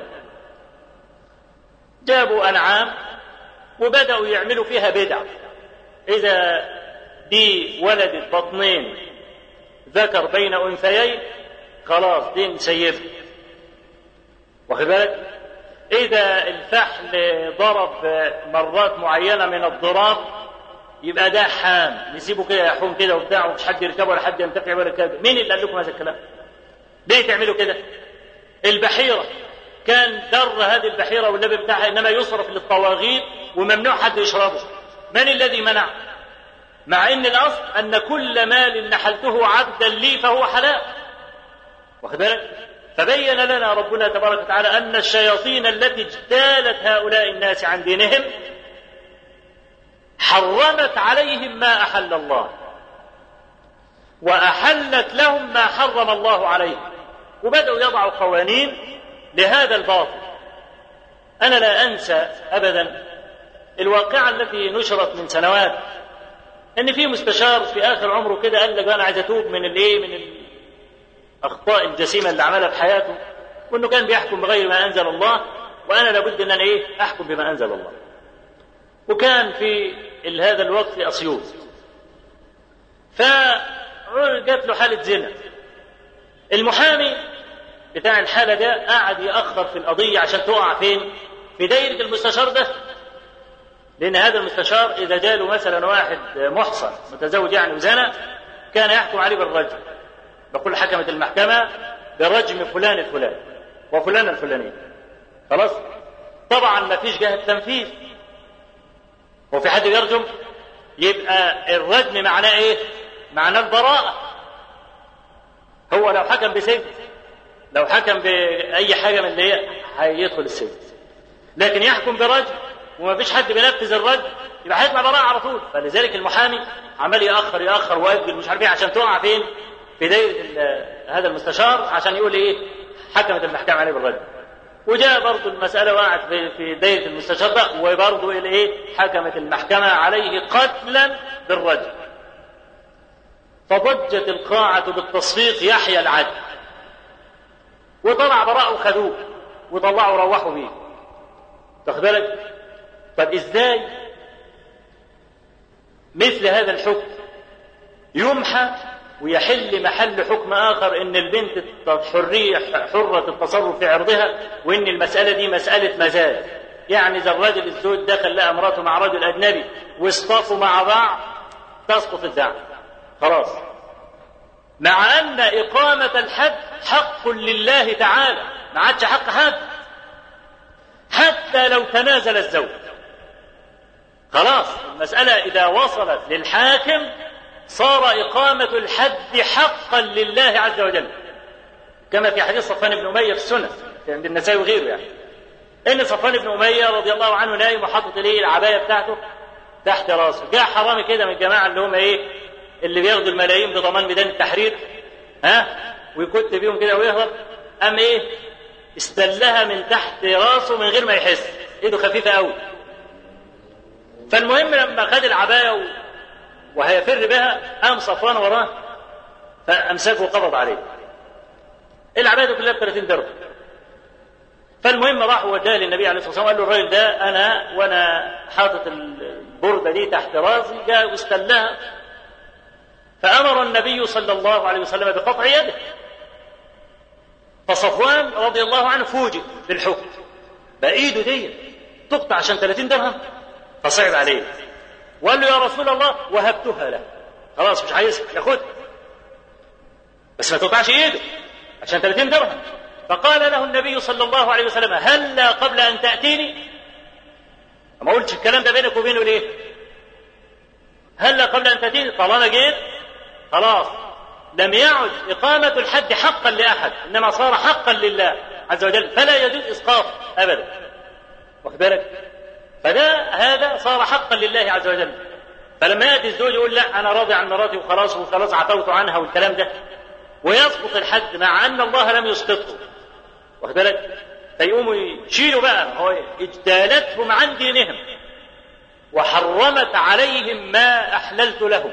S2: جابوا أنعام وبدأوا يعملوا فيها بدع إذا دي ولدت بطنين ذكر بين أنثيين خلاص دي نسيبها واخد بالك إذا الفحل ضرب مرات معينة من الضراب يبقى ده حام نسيبه كده يحوم كده وبتاع ومش حد يركبه ولا حد ينتفع ولا كده مين اللي قال لكم هذا الكلام؟ ليه تعملوا كده؟ البحيرة كان در هذه البحيرة والنبي بتاعها إنما يصرف للطواغيت وممنوع حد يشربه من الذي منع؟ مع ان الاصل ان كل مال نحلته عبدا لي فهو حلال واخد بالك فبين لنا ربنا تبارك وتعالى ان الشياطين التي اجتالت هؤلاء الناس عن دينهم حرمت عليهم ما احل الله واحلت لهم ما حرم الله عليهم وبداوا يضعوا قوانين لهذا الباطل أنا لا أنسى أبدا الواقعة التي نشرت من سنوات إن في مستشار في آخر عمره كده قال لك أنا عايز أتوب من الإيه من الأخطاء الجسيمة اللي عملها في حياته وإنه كان بيحكم بغير ما أنزل الله وأنا لابد أن أنا إيه أحكم بما أنزل الله وكان في هذا الوقت في أسيوط فجات له حالة زنا المحامي بتاع الحالة ده قعد يأخر في القضية عشان تقع فين؟ في دايرة المستشار ده لأن هذا المستشار إذا جاله مثلا واحد محصن متزوج يعني وزنى كان يحكم عليه بالرجم يقول حكمت المحكمة برجم فلان الفلاني وفلان الفلاني خلاص طبعا ما فيش جهة تنفيذ هو في حد يرجم يبقى الرجم معناه ايه معناه البراءة هو لو حكم بسجن لو حكم بأي حاجة من اللي هي هيدخل السجن لكن يحكم برجم وما فيش حد بينفذ الرجم يبقى هيطلع براءة على طول فلذلك المحامي عمال يأخر يأخر ويأجل مش عارف ايه عشان تقع فين في دايرة هذا المستشار عشان يقول ايه حكمت المحكمة عليه بالرجم وجاء برضه المسألة وقعت في في دايرة المستشار ده وبرضه الايه حكمت المحكمة عليه قتلا بالرجم فضجت القاعة بالتصفيق يحيى العدل وطلع براء وخدوه وطلعوا روحوا بيه تاخد بالك طب ازاي مثل هذا الحكم يمحى ويحل محل حكم اخر ان البنت حريه حره التصرف في عرضها وان المساله دي مساله مزاج يعني اذا الرجل الزوج دخل لقى مراته مع رجل اجنبي واصطفوا مع بعض تسقط الدعوه خلاص مع ان اقامه الحد حق لله تعالى ما عادش حق حد حتى لو تنازل الزوج خلاص المساله اذا وصلت للحاكم صار إقامة الحد حقا لله عز وجل كما في حديث صفوان بن أمية في السنة عند النسائي وغيره يعني إن صفوان بن أمية رضي الله عنه نايم وحاطط إليه العباية بتاعته تحت راسه جاء حرامي كده من الجماعة اللي هم إيه اللي بياخدوا الملايين بضمان ميدان التحرير ها ويكت بيهم كده ويهرب أم إيه استلها من تحت راسه من غير ما يحس إيده خفيفة قوي فالمهم لما خد العباية و... وهيفر بها قام صفوان وراه فامسكه وقبض عليه العباده كلها ب 30 درهم فالمهم راح وداها للنبي عليه الصلاه والسلام قال له الراجل ده انا وانا حاطط البرده دي تحت راسي جاء واستلاها فامر النبي صلى الله عليه وسلم بقطع يده فصفوان رضي الله عنه فوجئ بالحكم بقى ايده دي تقطع عشان 30 درهم فصعب عليه وقال له يا رسول الله وهبتها له خلاص مش عايزها ياخدها بس ما تقطعش ايده عشان 30 درهم فقال له النبي صلى الله عليه وسلم هلا قبل ان تاتيني ما قلتش الكلام ده بينك وبينه ليه هلا قبل ان تاتيني طالما جيت خلاص لم يعد إقامة الحد حقا لأحد إنما صار حقا لله عز وجل فلا يجوز إسقاطه أبدا واخد بالك فده هذا صار حقا لله عز وجل فلما ياتي الزوج يقول لا انا راضي عن مراتي وخلاص وخلاص عفوت عنها والكلام ده ويسقط الحد مع ان الله لم يسقطه واخد بالك فيقوموا يشيلوا بقى هو اجتالتهم عن دينهم وحرمت عليهم ما احللت لهم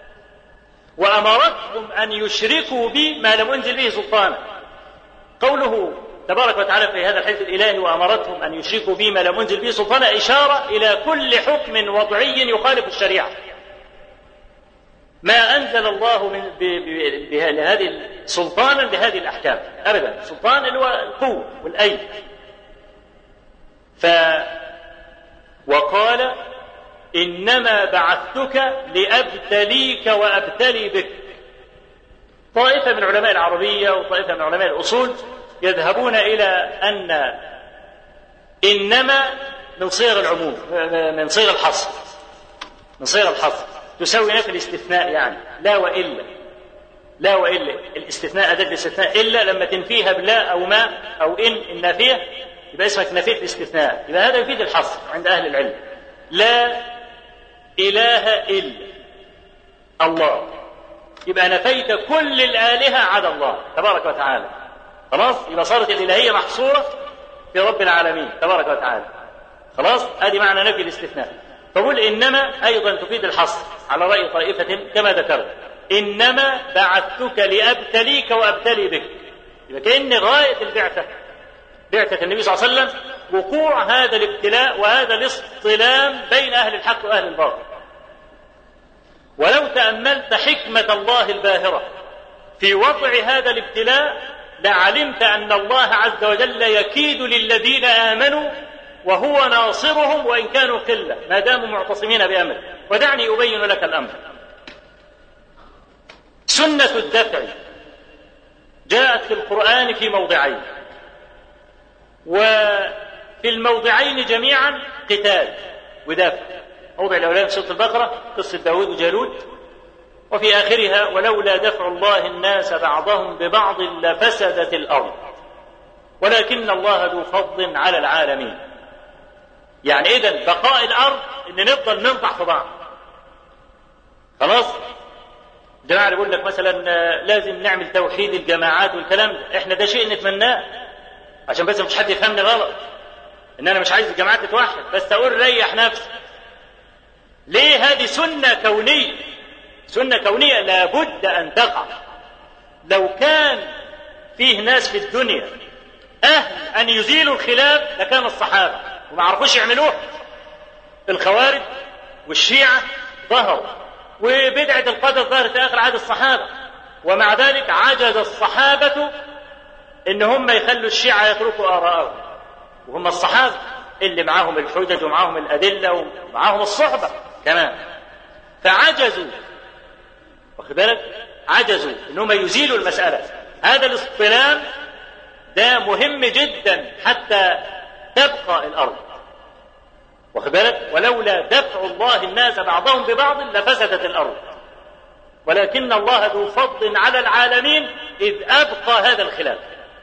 S2: وامرتهم ان يشركوا بي ما لم انزل به سلطانا قوله تبارك وتعالى في هذا الحديث الإلهي وأمرتهم أن يشركوا بي ما لم أنزل به سلطانا إشارة إلى كل حكم وضعي يخالف الشريعة ما أنزل الله من بهذه سلطانا بهذه الأحكام أبدا سلطان اللي هو القوة والأيد ف وقال إنما بعثتك لأبتليك وأبتلي بك طائفة من علماء العربية وطائفة من علماء الأصول يذهبون إلى أن إنما من صيغ العموم من صيغ الحصر من صيغ الحصر تساوي نفي الاستثناء يعني لا وإلا لا وإلا الاستثناء أداة الاستثناء إلا لما تنفيها بلا أو ما أو إن النافية يبقى اسمك نفيت الاستثناء يبقى هذا يفيد الحصر عند أهل العلم لا إله إلا الله يبقى نفيت كل الآلهة عدا الله تبارك وتعالى خلاص يبقى صارت الإلهية محصورة في في رب العالمين تبارك وتعالى خلاص ادي معنى نفي الاستثناء فقل انما ايضا تفيد الحصر على راي طائفه كما ذكرت انما بعثتك لابتليك وابتلي بك يبقى كان غايه البعثه بعثه النبي صلى الله عليه وسلم وقوع هذا الابتلاء وهذا الاصطلام بين اهل الحق واهل الباطل ولو تاملت حكمه الله الباهره في وضع هذا الابتلاء لعلمت ان الله عز وجل يكيد للذين امنوا وهو ناصرهم وان كانوا قله ما داموا معتصمين بامره ودعني ابين لك الامر سنه الدفع جاءت في القران في موضعين وفي الموضعين جميعا قتال ودافع موضع الاولاني في سوره البقره قصه داود وجالوت وفي آخرها ولولا دفع الله الناس بعضهم ببعض لفسدت الأرض ولكن الله ذو فضل على العالمين يعني إذا بقاء الأرض إن نفضل ننطح في بعض خلاص جماعة يقول لك مثلا لازم نعمل توحيد الجماعات والكلام ده احنا ده شيء نتمناه عشان بس مش حد يفهمني غلط ان انا مش عايز الجماعات تتوحد بس اقول ريح نفسك ليه هذه سنة كونية سنة كونية لابد أن تقع لو كان فيه ناس في الدنيا أهل أن يزيلوا الخلاف لكان الصحابة وما عرفوش يعملوها الخوارج والشيعة ظهروا وبدعة القدر ظهرت في آخر عهد الصحابة ومع ذلك عجز الصحابة إن هم يخلوا الشيعة يتركوا آراءهم وهم الصحابة اللي معاهم الحجج ومعاهم الأدلة ومعاهم الصحبة كمان فعجزوا واخد بالك عجزوا ان هم يزيلوا المساله هذا الاصطلام ده مهم جدا حتى تبقى الارض واخد بالك ولولا دفع الله الناس بعضهم ببعض لفسدت الارض ولكن الله ذو فضل على العالمين اذ ابقى هذا الخلاف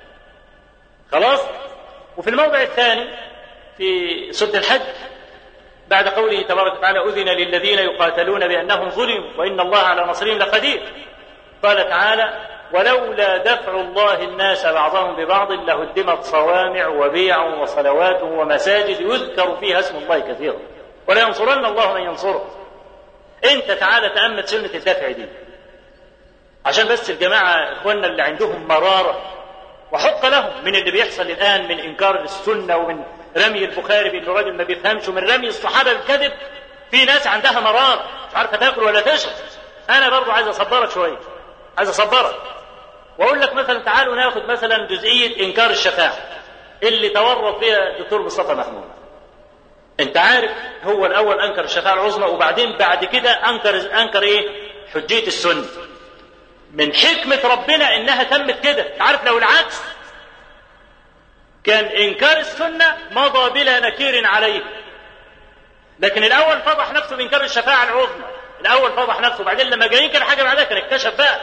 S2: خلاص وفي الموضع الثاني في سوره الحج بعد قوله تبارك وتعالى أذن للذين يقاتلون بأنهم ظلموا وإن الله على نصرهم لقدير قال تعالى ولولا دفع الله الناس بعضهم ببعض لهدمت صوامع وبيع وصلوات ومساجد يذكر فيها اسم الله كثيرا ولا ينصرن الله من ينصره انت تعالى تأمل سنة الدفع دي عشان بس الجماعة اخواننا اللي عندهم مرارة وحق لهم من اللي بيحصل الآن من إنكار السنة ومن رمي البخاري بانه راجل ما بيفهمش ومن رمي الصحابه بالكذب في ناس عندها مرار مش عارفه تاكل ولا تشرب انا برضو عايز اصبرك شويه عايز اصبرك واقول لك مثلا تعالوا ناخذ مثلا جزئيه انكار الشفاعه اللي تورط فيها الدكتور مصطفى محمود انت عارف هو الاول انكر الشفاعه العظمى وبعدين بعد كده انكر انكر ايه حجيه السنه من حكمه ربنا انها تمت كده عارف لو العكس كان انكار السنه مضى بلا نكير عليه لكن الاول فضح نفسه بانكار الشفاعه العظمى الاول فضح نفسه وبعدين لما جاي ينكر حاجه بعدها كان اكتشف بقى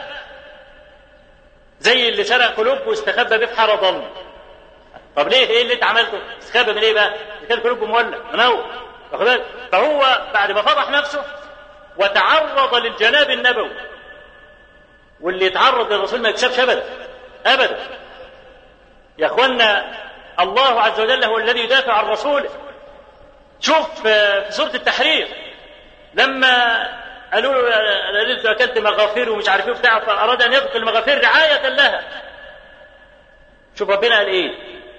S2: زي اللي سرق قلوب واستخبى به في حاره ضلمه طب ليه ايه اللي انت عملته؟ استخبى من ايه بقى؟ كان قلوبه مولع منور واخد بالك؟ فهو بعد ما فضح نفسه وتعرض للجناب النبوي واللي يتعرض للرسول ما يكسبش ابدا ابدا يا اخوانا الله عز وجل هو الذي يدافع عن رسوله شوف في سورة التحرير لما قالوا له انا اكلت مغافير ومش عارف ايه وبتاع فاراد ان يبقي المغافير رعاية لها شوف ربنا قال ايه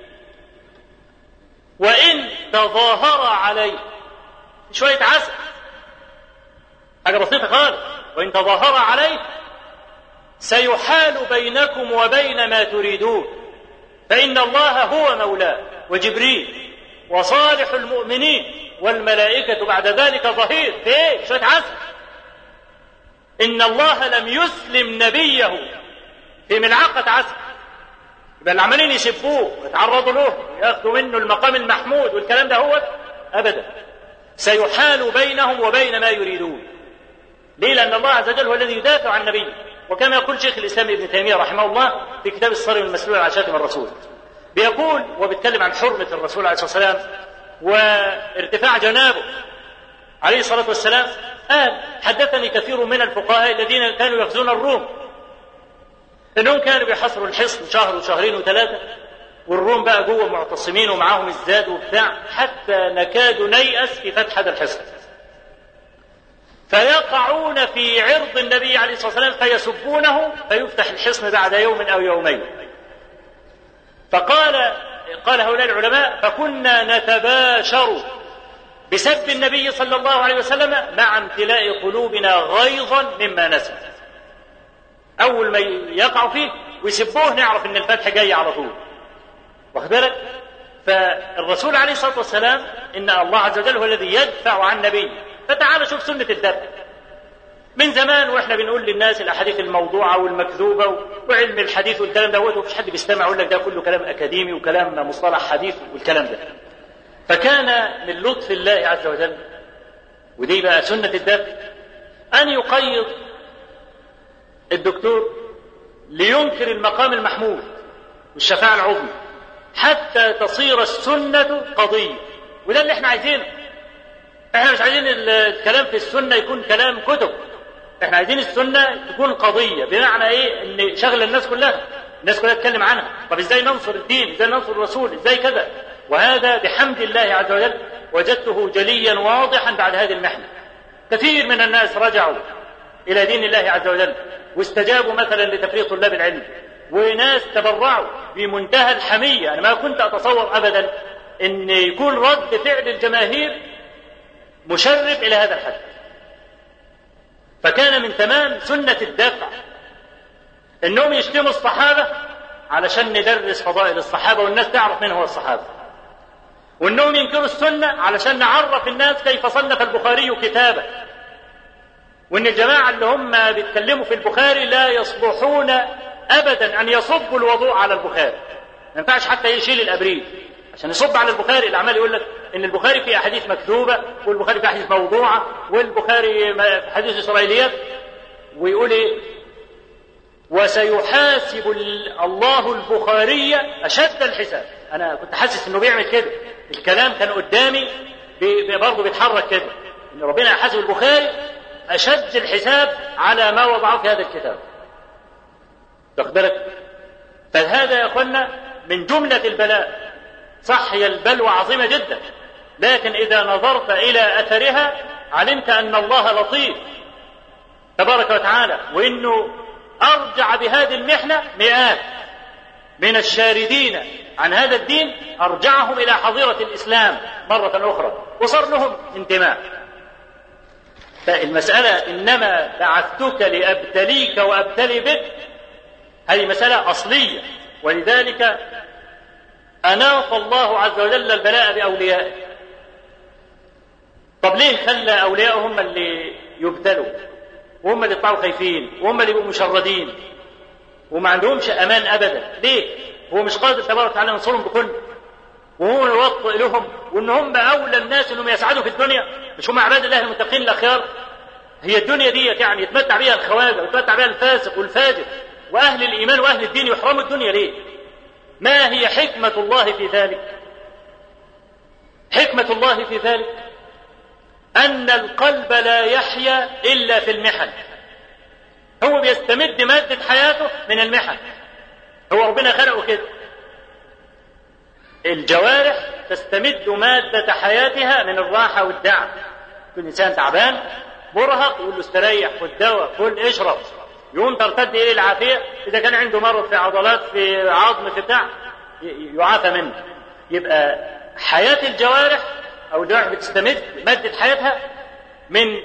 S2: وان تظاهر عليه شوية عسل حاجة بسيطة خالص وان تظاهر عليه سيحال بينكم وبين ما تريدون فإن الله هو مولاه وجبريل وصالح المؤمنين والملائكة بعد ذلك ظهير في ايه؟ شوية عسل إن الله لم يسلم نبيه في ملعقة عسل يبقى اللي عمالين يسبوه ويتعرضوا له وياخذوا منه المقام المحمود والكلام ده هو أبدا سيحال بينهم وبين ما يريدون ليه؟ لأن الله عز وجل هو الذي يدافع عن نبيه وكما يقول شيخ الاسلام ابن تيميه رحمه الله في كتاب الصارم المسلول على شاتم الرسول بيقول وبيتكلم عن حرمه الرسول عليه الصلاه والسلام وارتفاع جنابه عليه الصلاه والسلام قال حدثني كثير من الفقهاء الذين كانوا يغزون الروم انهم كانوا بيحصروا الحصن شهر وشهرين وثلاثه والروم بقى جوه معتصمين ومعاهم الزاد وبتاع حتى نكاد نيأس في فتح هذا الحصن فيقعون في عرض النبي عليه الصلاة والسلام فيسبونه فيفتح الحصن بعد يوم أو يومين فقال قال هؤلاء العلماء فكنا نتباشر بسب النبي صلى الله عليه وسلم مع امتلاء قلوبنا غيظا مما نسى اول ما يقعوا فيه ويسبوه نعرف ان الفتح جاي على طول واخد بالك فالرسول عليه الصلاه والسلام ان الله عز وجل هو الذي يدفع عن نبيه فتعال شوف سنه الدفع من زمان واحنا بنقول للناس الاحاديث الموضوعه والمكذوبه وعلم الحديث والكلام ده ومفيش حد بيستمع يقول لك ده كله كلام اكاديمي وكلام مصطلح حديث والكلام ده فكان من لطف الله عز وجل ودي بقى سنه الدفع ان يقيض الدكتور لينكر المقام المحمود والشفاعه العظمى حتى تصير السنه قضيه وده اللي احنا عايزينه احنا مش عايزين الكلام في السنه يكون كلام كتب احنا عايزين السنه تكون قضيه بمعنى ايه ان شغل الناس كلها الناس كلها تتكلم عنها طب ازاي ننصر الدين ازاي ننصر الرسول ازاي كذا وهذا بحمد الله عز وجل وجدته جليا واضحا بعد هذه المحنه كثير من الناس رجعوا الى دين الله عز وجل واستجابوا مثلا لتفريق طلاب العلم وناس تبرعوا بمنتهى الحميه انا ما كنت اتصور ابدا ان يكون رد فعل الجماهير مشرف الى هذا الحد فكان من تمام سنه الدفع انهم يشتموا الصحابه علشان ندرس فضائل الصحابه والناس تعرف من هو الصحابه وانهم ينكروا السنه علشان نعرف الناس كيف صنف البخاري كتابه وان الجماعه اللي هم بيتكلموا في البخاري لا يصلحون ابدا ان يصبوا الوضوء على البخاري ما ينفعش حتى يشيل الابريد عشان يصب على البخاري العمال يقول لك ان البخاري فيه احاديث مكذوبه والبخاري فيه احاديث موضوعه والبخاري حديث اسرائيليات ويقول ايه وسيحاسب الله البخاري اشد الحساب انا كنت حاسس انه بيعمل كده الكلام كان قدامي برضه بيتحرك كده ان ربنا يحاسب البخاري اشد الحساب على ما وضعه في هذا الكتاب واخد بالك فهذا يا اخوانا من جمله البلاء صح هي البلوى عظيمه جدا لكن اذا نظرت الى اثرها علمت ان الله لطيف تبارك وتعالى وانه ارجع بهذه المحنه مئات من الشاردين عن هذا الدين ارجعهم الى حظيره الاسلام مره اخرى وصار لهم انتماء فالمساله انما بعثتك لابتليك وابتلي بك هذه مساله اصليه ولذلك اناط الله عز وجل البلاء باوليائه طب ليه خلى اولياءه هم اللي يبتلوا وهم اللي يطلعوا خايفين وهم اللي يبقوا مشردين وما عندهمش امان ابدا ليه هو مش قادر تبارك وتعالى ينصرهم بكل وهو يوطئ لهم وان هم اولى الناس انهم يسعدوا في الدنيا مش هم عباد الله المتقين الاخيار هي الدنيا دي يعني يتمتع بها الخواجه ويتمتع بها الفاسق والفاجر واهل الايمان واهل الدين يحرموا الدنيا ليه ما هي حكمه الله في ذلك حكمه الله في ذلك ان القلب لا يحيا الا في المحن هو بيستمد ماده حياته من المحن هو ربنا خلقه كده الجوارح تستمد مادة حياتها من الراحة والدعم كل إنسان تعبان مرهق يقول له استريح خد دواء كل اشرب يقوم ترتد إليه العافية إذا كان عنده مرض في عضلات في عظم في بتاع يعافى منه يبقى حياة الجوارح أو الجوارح بتستمد مادة حياتها من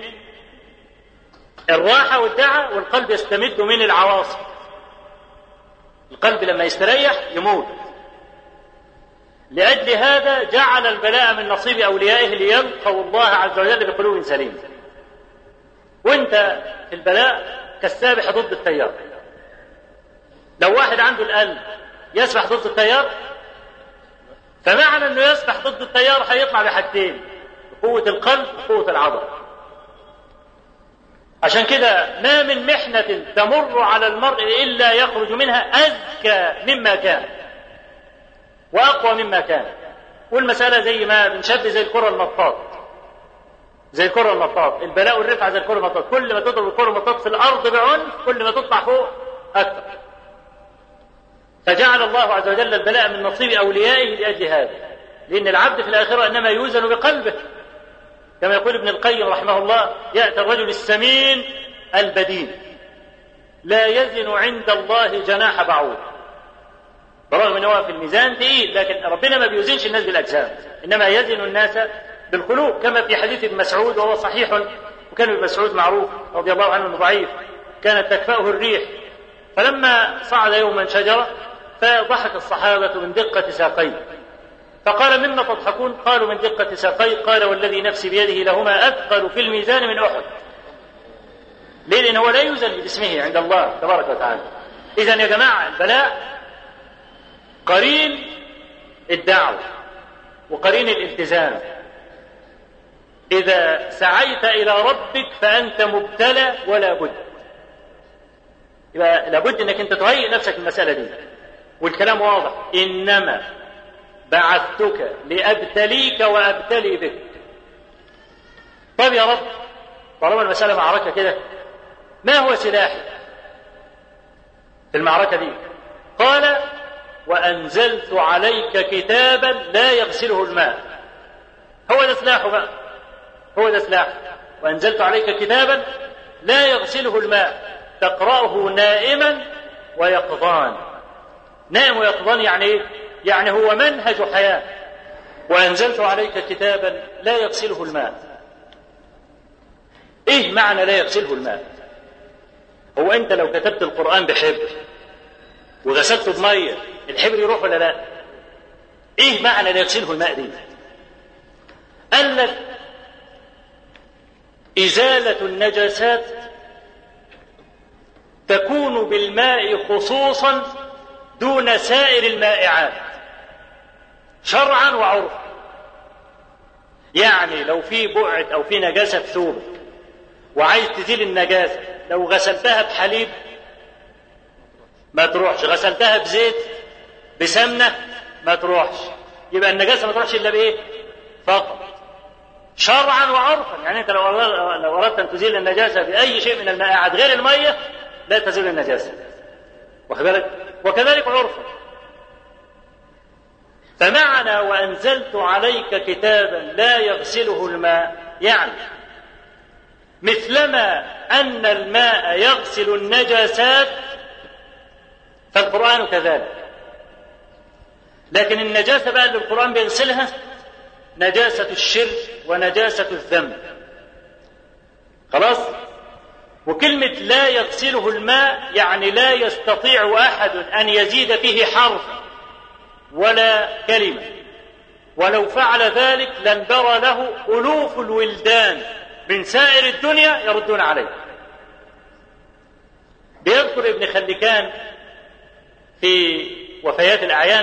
S2: الراحة والدعة والقلب يستمد من العواصف القلب لما يستريح يموت لأجل هذا جعل البلاء من نصيب أوليائه ليلقوا الله عز وجل بقلوب سليمة وانت في البلاء كالسابح ضد التيار لو واحد عنده القلب يسبح ضد التيار فمعنى انه يسبح ضد التيار هيطلع بحاجتين قوة القلب وقوة العضل عشان كده ما من محنة تمر على المرء إلا يخرج منها أزكى مما كان وأقوى مما كان والمسألة زي ما بنشبه زي الكرة المطاط زي الكرة المطاط البلاء والرفعة زي الكرة المطاط كل ما تضرب الكرة المطاط في الأرض بعنف كل ما تطلع فوق أكثر فجعل الله عز وجل البلاء من نصيب أوليائه لأجل هذا لأن العبد في الآخرة إنما يوزن بقلبه كما يقول ابن القيم رحمه الله يأتي الرجل السمين البدين لا يزن عند الله جناح بعوض برغم ان هو في الميزان تقيل لكن ربنا ما بيوزنش الناس بالاجسام انما يزن الناس بالقلوب كما في حديث ابن مسعود وهو صحيح وكان ابن مسعود معروف رضي الله عنه انه ضعيف كانت تكفأه الريح فلما صعد يوما شجره فضحك الصحابه من دقه ساقيه فقال مما تضحكون قالوا من دقه ساقيه قال والذي نفسي بيده لهما اثقل في الميزان من احد ليه؟ لأن هو لا يوزن باسمه عند الله تبارك وتعالى. إذا يا جماعة البلاء قرين الدعوة وقرين الالتزام. إذا سعيت إلى ربك فأنت مبتلى ولا بد. يبقى لابد انك انت تهيئ نفسك المسألة دي. والكلام واضح إنما بعثتك لأبتليك وأبتلي بك. طيب يا رب طالما المسألة معركة كده ما هو سلاحي في المعركة دي قال وأنزلت عليك كتابا لا يغسله الماء هو ده سلاحه بقى هو ده سلاحه وأنزلت عليك كتابا لا يغسله الماء تقرأه نائما ويقظان نائم ويقظان يعني ايه؟ يعني هو منهج حياة وأنزلت عليك كتابا لا يغسله الماء ايه معنى لا يغسله الماء هو انت لو كتبت القران بحبر وغسلته بميه الحبر يروح ولا لا ايه معنى لا يغسله الماء دي قال لك ازاله النجاسات تكون بالماء خصوصا دون سائر المائعات شرعا وعرفا يعني لو في بعد او في نجاسه في ثوبك وعايز تزيل النجاسه لو غسلتها بحليب ما تروحش غسلتها بزيت بسمنه ما تروحش يبقى النجاسه ما تروحش الا بايه فقط شرعا وعرفا يعني انت لو لو اردت ان تزيل النجاسه باي شيء من المائعات غير الميه لا تزيل النجاسه واخد بالك وكذلك عرفا فمعنى وانزلت عليك كتابا لا يغسله الماء يعني مثلما ان الماء يغسل النجاسات فالقران كذلك لكن النجاسه بقى اللي القران بيغسلها نجاسه الشرك ونجاسه الذنب خلاص وكلمه لا يغسله الماء يعني لا يستطيع احد ان يزيد فيه حرف ولا كلمه ولو فعل ذلك لانبرى له الوف الولدان من سائر الدنيا يردون عليه بيذكر ابن خلكان في وفيات الأعيان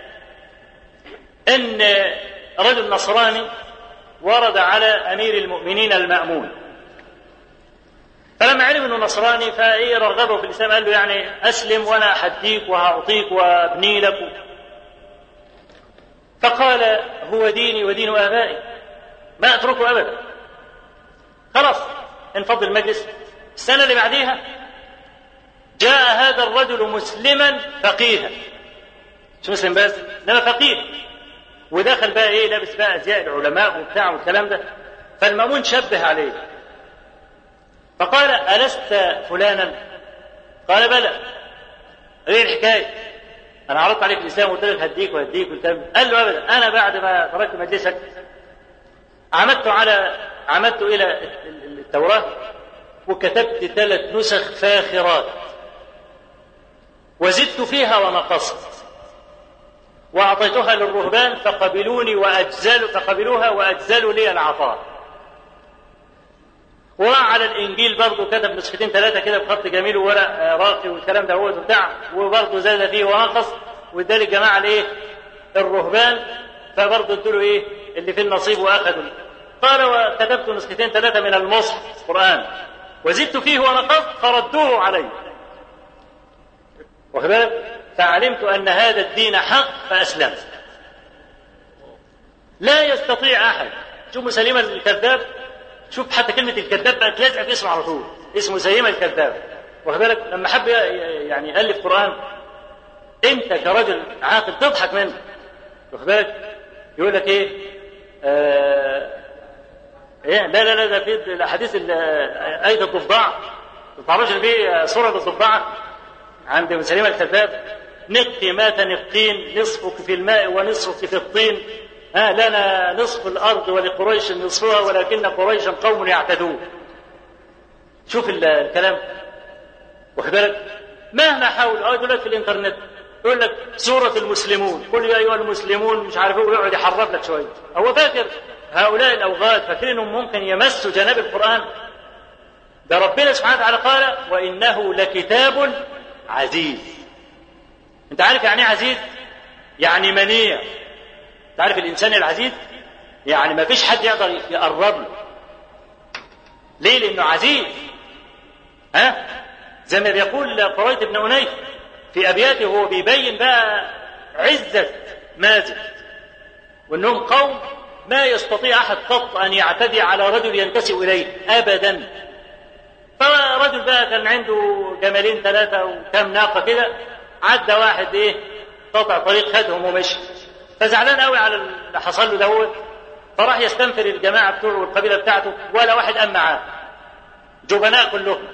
S2: أن رجل نصراني ورد على أمير المؤمنين المأمون فلما علم انه نصراني فايه رغبه في الاسلام قال له يعني اسلم وانا احديك وهاعطيك وابني لك فقال هو ديني ودين ابائي ما اتركه ابدا خلاص انفض المجلس السنة اللي بعديها جاء هذا الرجل مسلما فقيها مش مسلم بس انما فقيه ودخل بقى ايه لابس بقى ازياء العلماء وبتاع والكلام ده فالمامون شبه عليه فقال ألست فلانا؟ قال بلى ايه الحكاية؟ أنا عرضت عليك الإسلام وقلت لك هديك وهديك والكلام قال له أبدا أنا بعد ما تركت مجلسك عمدت على عمدت إلى التوراة وكتبت ثلاث نسخ فاخرات وزدت فيها ونقصت وأعطيتها للرهبان فقبلوني وأجزلوا فقبلوها وأجزلوا لي العطاء وعلى الإنجيل برضه كتب نسختين ثلاثة كده بخط جميل وورق راقي والكلام ده هو بتاع وبرضه زاد فيه ونقص وادى الجماعة الإيه؟ الرهبان فبرضه ادوا ايه؟ اللي في النصيب واخذوا قال وكتبت نسختين ثلاثة من المصحف القرآن وزدت فيه ونقصت فردوه علي واخد بالك؟ فعلمت أن هذا الدين حق فأسلمت لا يستطيع أحد شوف مسلمة الكذاب شوف حتى كلمة الكذاب بقت لازقة في اسمه على طول اسمه مسيلمة الكذاب واخد بالك لما حب يعني يألف قرآن انت كرجل عاقل تضحك منه واخد بالك يقول لك ايه آه ايه لا لا لا ده في الاحاديث ال- ايه الضفدع ما تعرفش ان في سوره الضفدعه عند ابن سليم الكذاب نقي ما تنقين نصفك في الماء ونصفك في الطين ها لنا نصف الارض ولقريش نصفها ولكن قريشا قوم يعتدون شوف ال- الكلام واخد بالك مهما حاول اه يقول لك في الانترنت يقول لك سورة المسلمون قل يا أيها المسلمون مش عارف ايه ويقعد يحرف لك شوية هو فاكر هؤلاء الأوغاد فاكرين انهم ممكن يمسوا جناب القرآن ده ربنا سبحانه وتعالى قال وإنه لكتاب عزيز أنت عارف يعني ايه عزيز؟ يعني منيع أنت عارف الإنسان العزيز؟ يعني ما فيش حد يقدر يقرب له ليه؟ لأنه عزيز ها؟ زي ما بيقول قريت بن أنيس في أبياته وهو بيبين بقى عزة مازن وأنهم قوم ما يستطيع أحد قط أن يعتدي على رجل ينتسب إليه أبدا فرجل بقى كان عنده جمالين ثلاثة وكم ناقة كده عدى واحد إيه قطع طريق خدهم ومشي فزعلان قوي على اللي حصل له دوت فراح يستنفر الجماعة بتوعه والقبيلة بتاعته ولا واحد قام معاه جبناء كلهم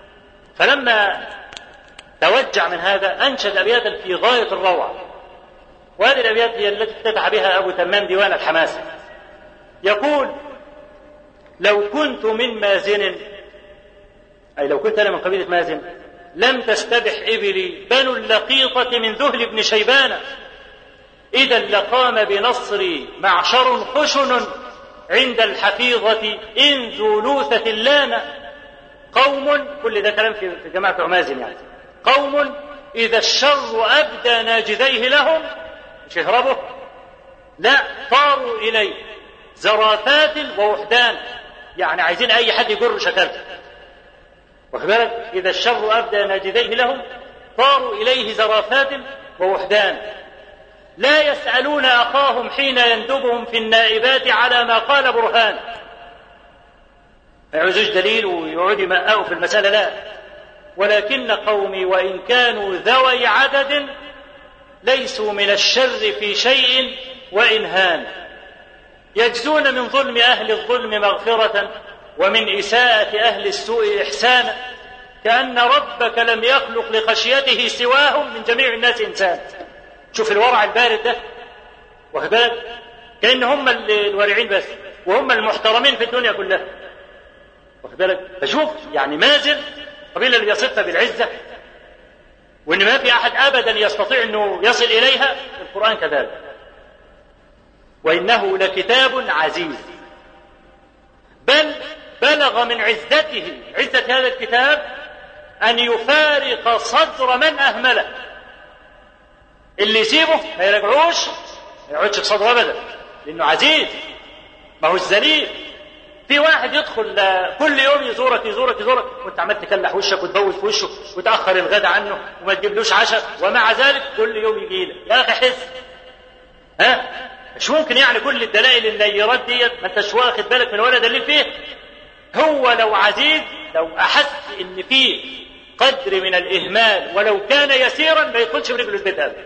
S2: فلما توجع من هذا أنشد أبياتا في غاية الروعة وهذه الأبيات هي التي افتتح بها أبو تمام ديوان الحماسة يقول لو كنت من مازن أي لو كنت أنا من قبيلة مازن لم تستبح إبلي بنو اللقيطة من ذهل بن شيبان إذا لقام بنصري معشر خشن عند الحفيظة إن ذو لوثة لان قوم كل ده كلام في في جماعة عمازن يعني قوم إذا الشر أبدى ناجذيه لهم مش يهربوا لا طاروا إليه زرافات ووحدان يعني عايزين أي حد يجر شكلته واخد بالك إذا الشر أبدى ناجذيه لهم طاروا إليه زرافات ووحدان لا يسألون أخاهم حين يندبهم في النائبات على ما قال برهان ما يعوزوش دليل ويقعدوا يمققوا في المسألة لا ولكن قومي وإن كانوا ذوي عدد ليسوا من الشر في شيء وإن هان يجزون من ظلم أهل الظلم مغفرة ومن إساءة أهل السوء إحسانا كأن ربك لم يخلق لخشيته سواهم من جميع الناس إنسان شوف الورع البارد ده واخد بالك كأن هم الورعين بس وهم المحترمين في الدنيا كلها واخد بالك فشوف يعني مازن القبيلة اللي يصفها بالعزة وإن ما في أحد أبدا يستطيع أنه يصل إليها القرآن كذلك وإنه لكتاب عزيز بل بلغ من عزته عزة هذا الكتاب أن يفارق صدر من أهمله اللي يسيبه ما يرجعوش ما يقعدش في صدره أبدا لأنه عزيز ما هو الذليل في واحد يدخل كل يوم يزورك يزورك يزورك وانت عمال تكلح وشك وتبوس في وشه وتاخر الغداء عنه وما تجيبلوش عشاء ومع ذلك كل يوم يجي لك يا اخي حس ها مش ممكن يعني كل الدلائل النيرات ديت ما انتش واخد بالك من ولا دليل فيه هو لو عزيز لو احس ان فيه قدر من الاهمال ولو كان يسيرا ما يدخلش برجله البيت هذا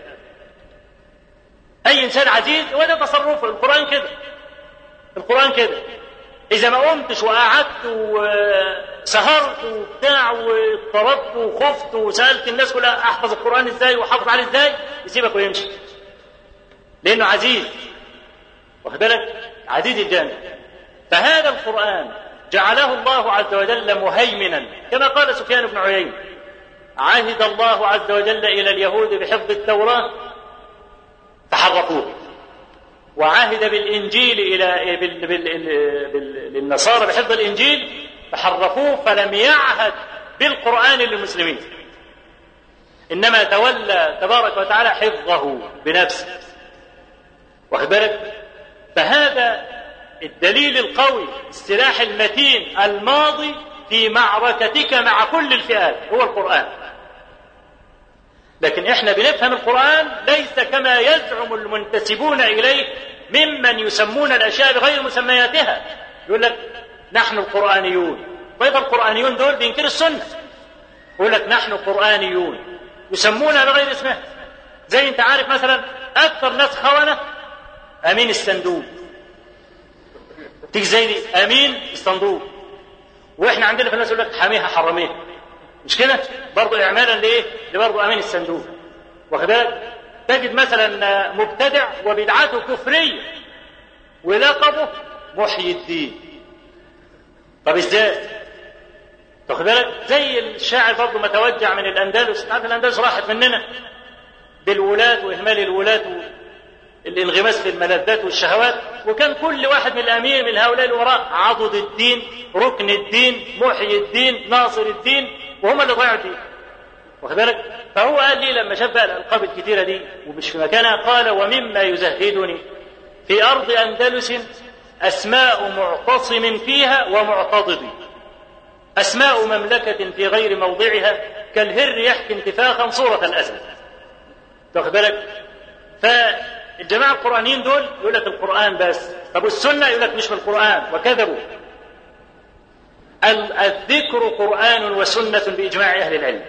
S2: اي انسان عزيز هو ده تصرفه القران كده القران كده إذا ما قمتش وقعدت وسهرت وبتاع واضطربت وخفت وسألت الناس كلها أحفظ القرآن إزاي وأحافظ عليه إزاي يسيبك ويمشي لأنه عزيز واخد بالك عزيز الجانب فهذا القرآن جعله الله عز وجل مهيمنا كما قال سفيان بن عيينة عهد الله عز وجل إلى اليهود بحفظ التوراة فحرفوه وعهد بالإنجيل إلى بال... بال... بال... للنصارى بحفظ الإنجيل فحرفوه فلم يعهد بالقرآن للمسلمين إنما تولى تبارك وتعالى حفظه بنفسه واخد بالك فهذا الدليل القوي السلاح المتين الماضي في معركتك مع كل الفئات هو القرآن لكن احنا بنفهم القرآن ليس كما يزعم المنتسبون إليه ممن يسمون الأشياء بغير مسمياتها يقول لك نحن القرآنيون طيب القرآنيون دول بينكروا السنة يقول لك نحن قرآنيون يسمونها بغير اسمها زي انت عارف مثلا اكثر ناس خونه امين الصندوق تيجي زي دي امين الصندوق واحنا عندنا في الناس يقول لك حاميها حراميها مش كده برضه اعمالا لايه لبرضه امين الصندوق واخد بالك تجد مثلا مبتدع وبدعته كفريه ولقبه محيي الدين طب ازاي واخد بالك زي الشاعر برضه ما توجع من الاندلس عارف الاندلس راحت مننا بالولاة واهمال الولاة الانغماس في الملذات والشهوات وكان كل واحد من الامير من هؤلاء الامراء عضد الدين ركن الدين محيي الدين ناصر الدين وهم اللي ضيعوا الدين واخد بالك فهو قال لي لما شاف بقى الالقاب الكثيره دي ومش في مكانها قال ومما يزهدني في ارض اندلس اسماء معتصم فيها ومعتضد اسماء مملكه في غير موضعها كالهر يحكي انتفاخا صوره الاسد واخد بالك فالجماعه القرانيين دول يقول لك القران بس طب والسنه يقول لك مش في القران وكذبوا الذكر قران وسنه باجماع اهل العلم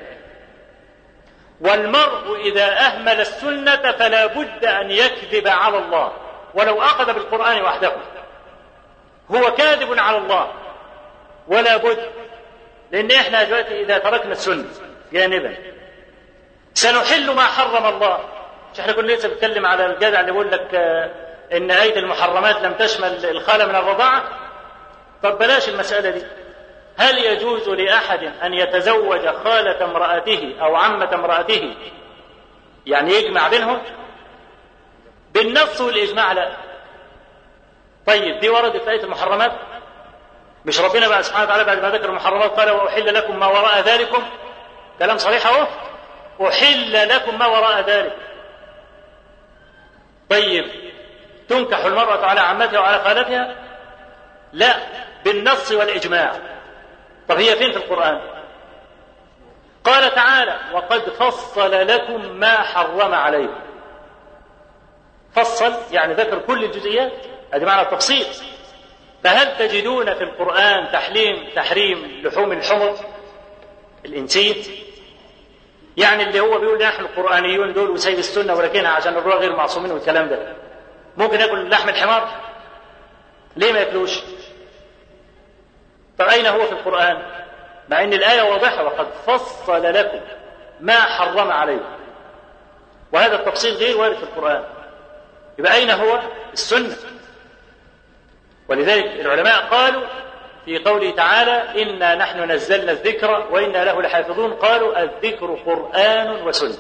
S2: والمرء اذا اهمل السنه فلا بد ان يكذب على الله ولو اخذ بالقران وحده هو كاذب على الله ولا بد لان احنا دلوقتي اذا تركنا السنه جانبا سنحل ما حرم الله مش احنا كنا لسه بنتكلم على الجدع اللي بيقول لك ان ايه المحرمات لم تشمل الخاله من الرضاعه طب بلاش المساله دي هل يجوز لاحد ان يتزوج خاله امراته او عمه امراته يعني يجمع بينهم بالنص والاجماع لا طيب دي وردت في ايه المحرمات مش ربنا بقى سبحانه وتعالى بعد ما ذكر المحرمات قال واحل لكم ما وراء ذلكم كلام صريح اهو احل لكم ما وراء ذلك طيب تنكح المرأة على عمتها وعلى خالتها لا بالنص والإجماع طب هي فين في القرآن قال تعالى وقد فصل لكم ما حرم عليكم فصل يعني ذكر كل الجزئيات هذه معنى التفصيل فهل تجدون في القرآن تحليم تحريم لحوم الحمر الإنسية يعني اللي هو بيقول نحن القرآنيون دول وسايب السنة ولكنها عشان الروح غير معصومين والكلام ده ممكن ياكل لحم الحمار ليه ما ياكلوش طب أين هو في القرآن مع أن الآية واضحة وقد فصل لكم ما حرم عليكم وهذا التفصيل غير وارد في القرآن يبقى أين هو السنة ولذلك العلماء قالوا في قوله تعالى إنا نحن نزلنا الذكر وإنا له لحافظون قالوا الذكر قرآن وسنة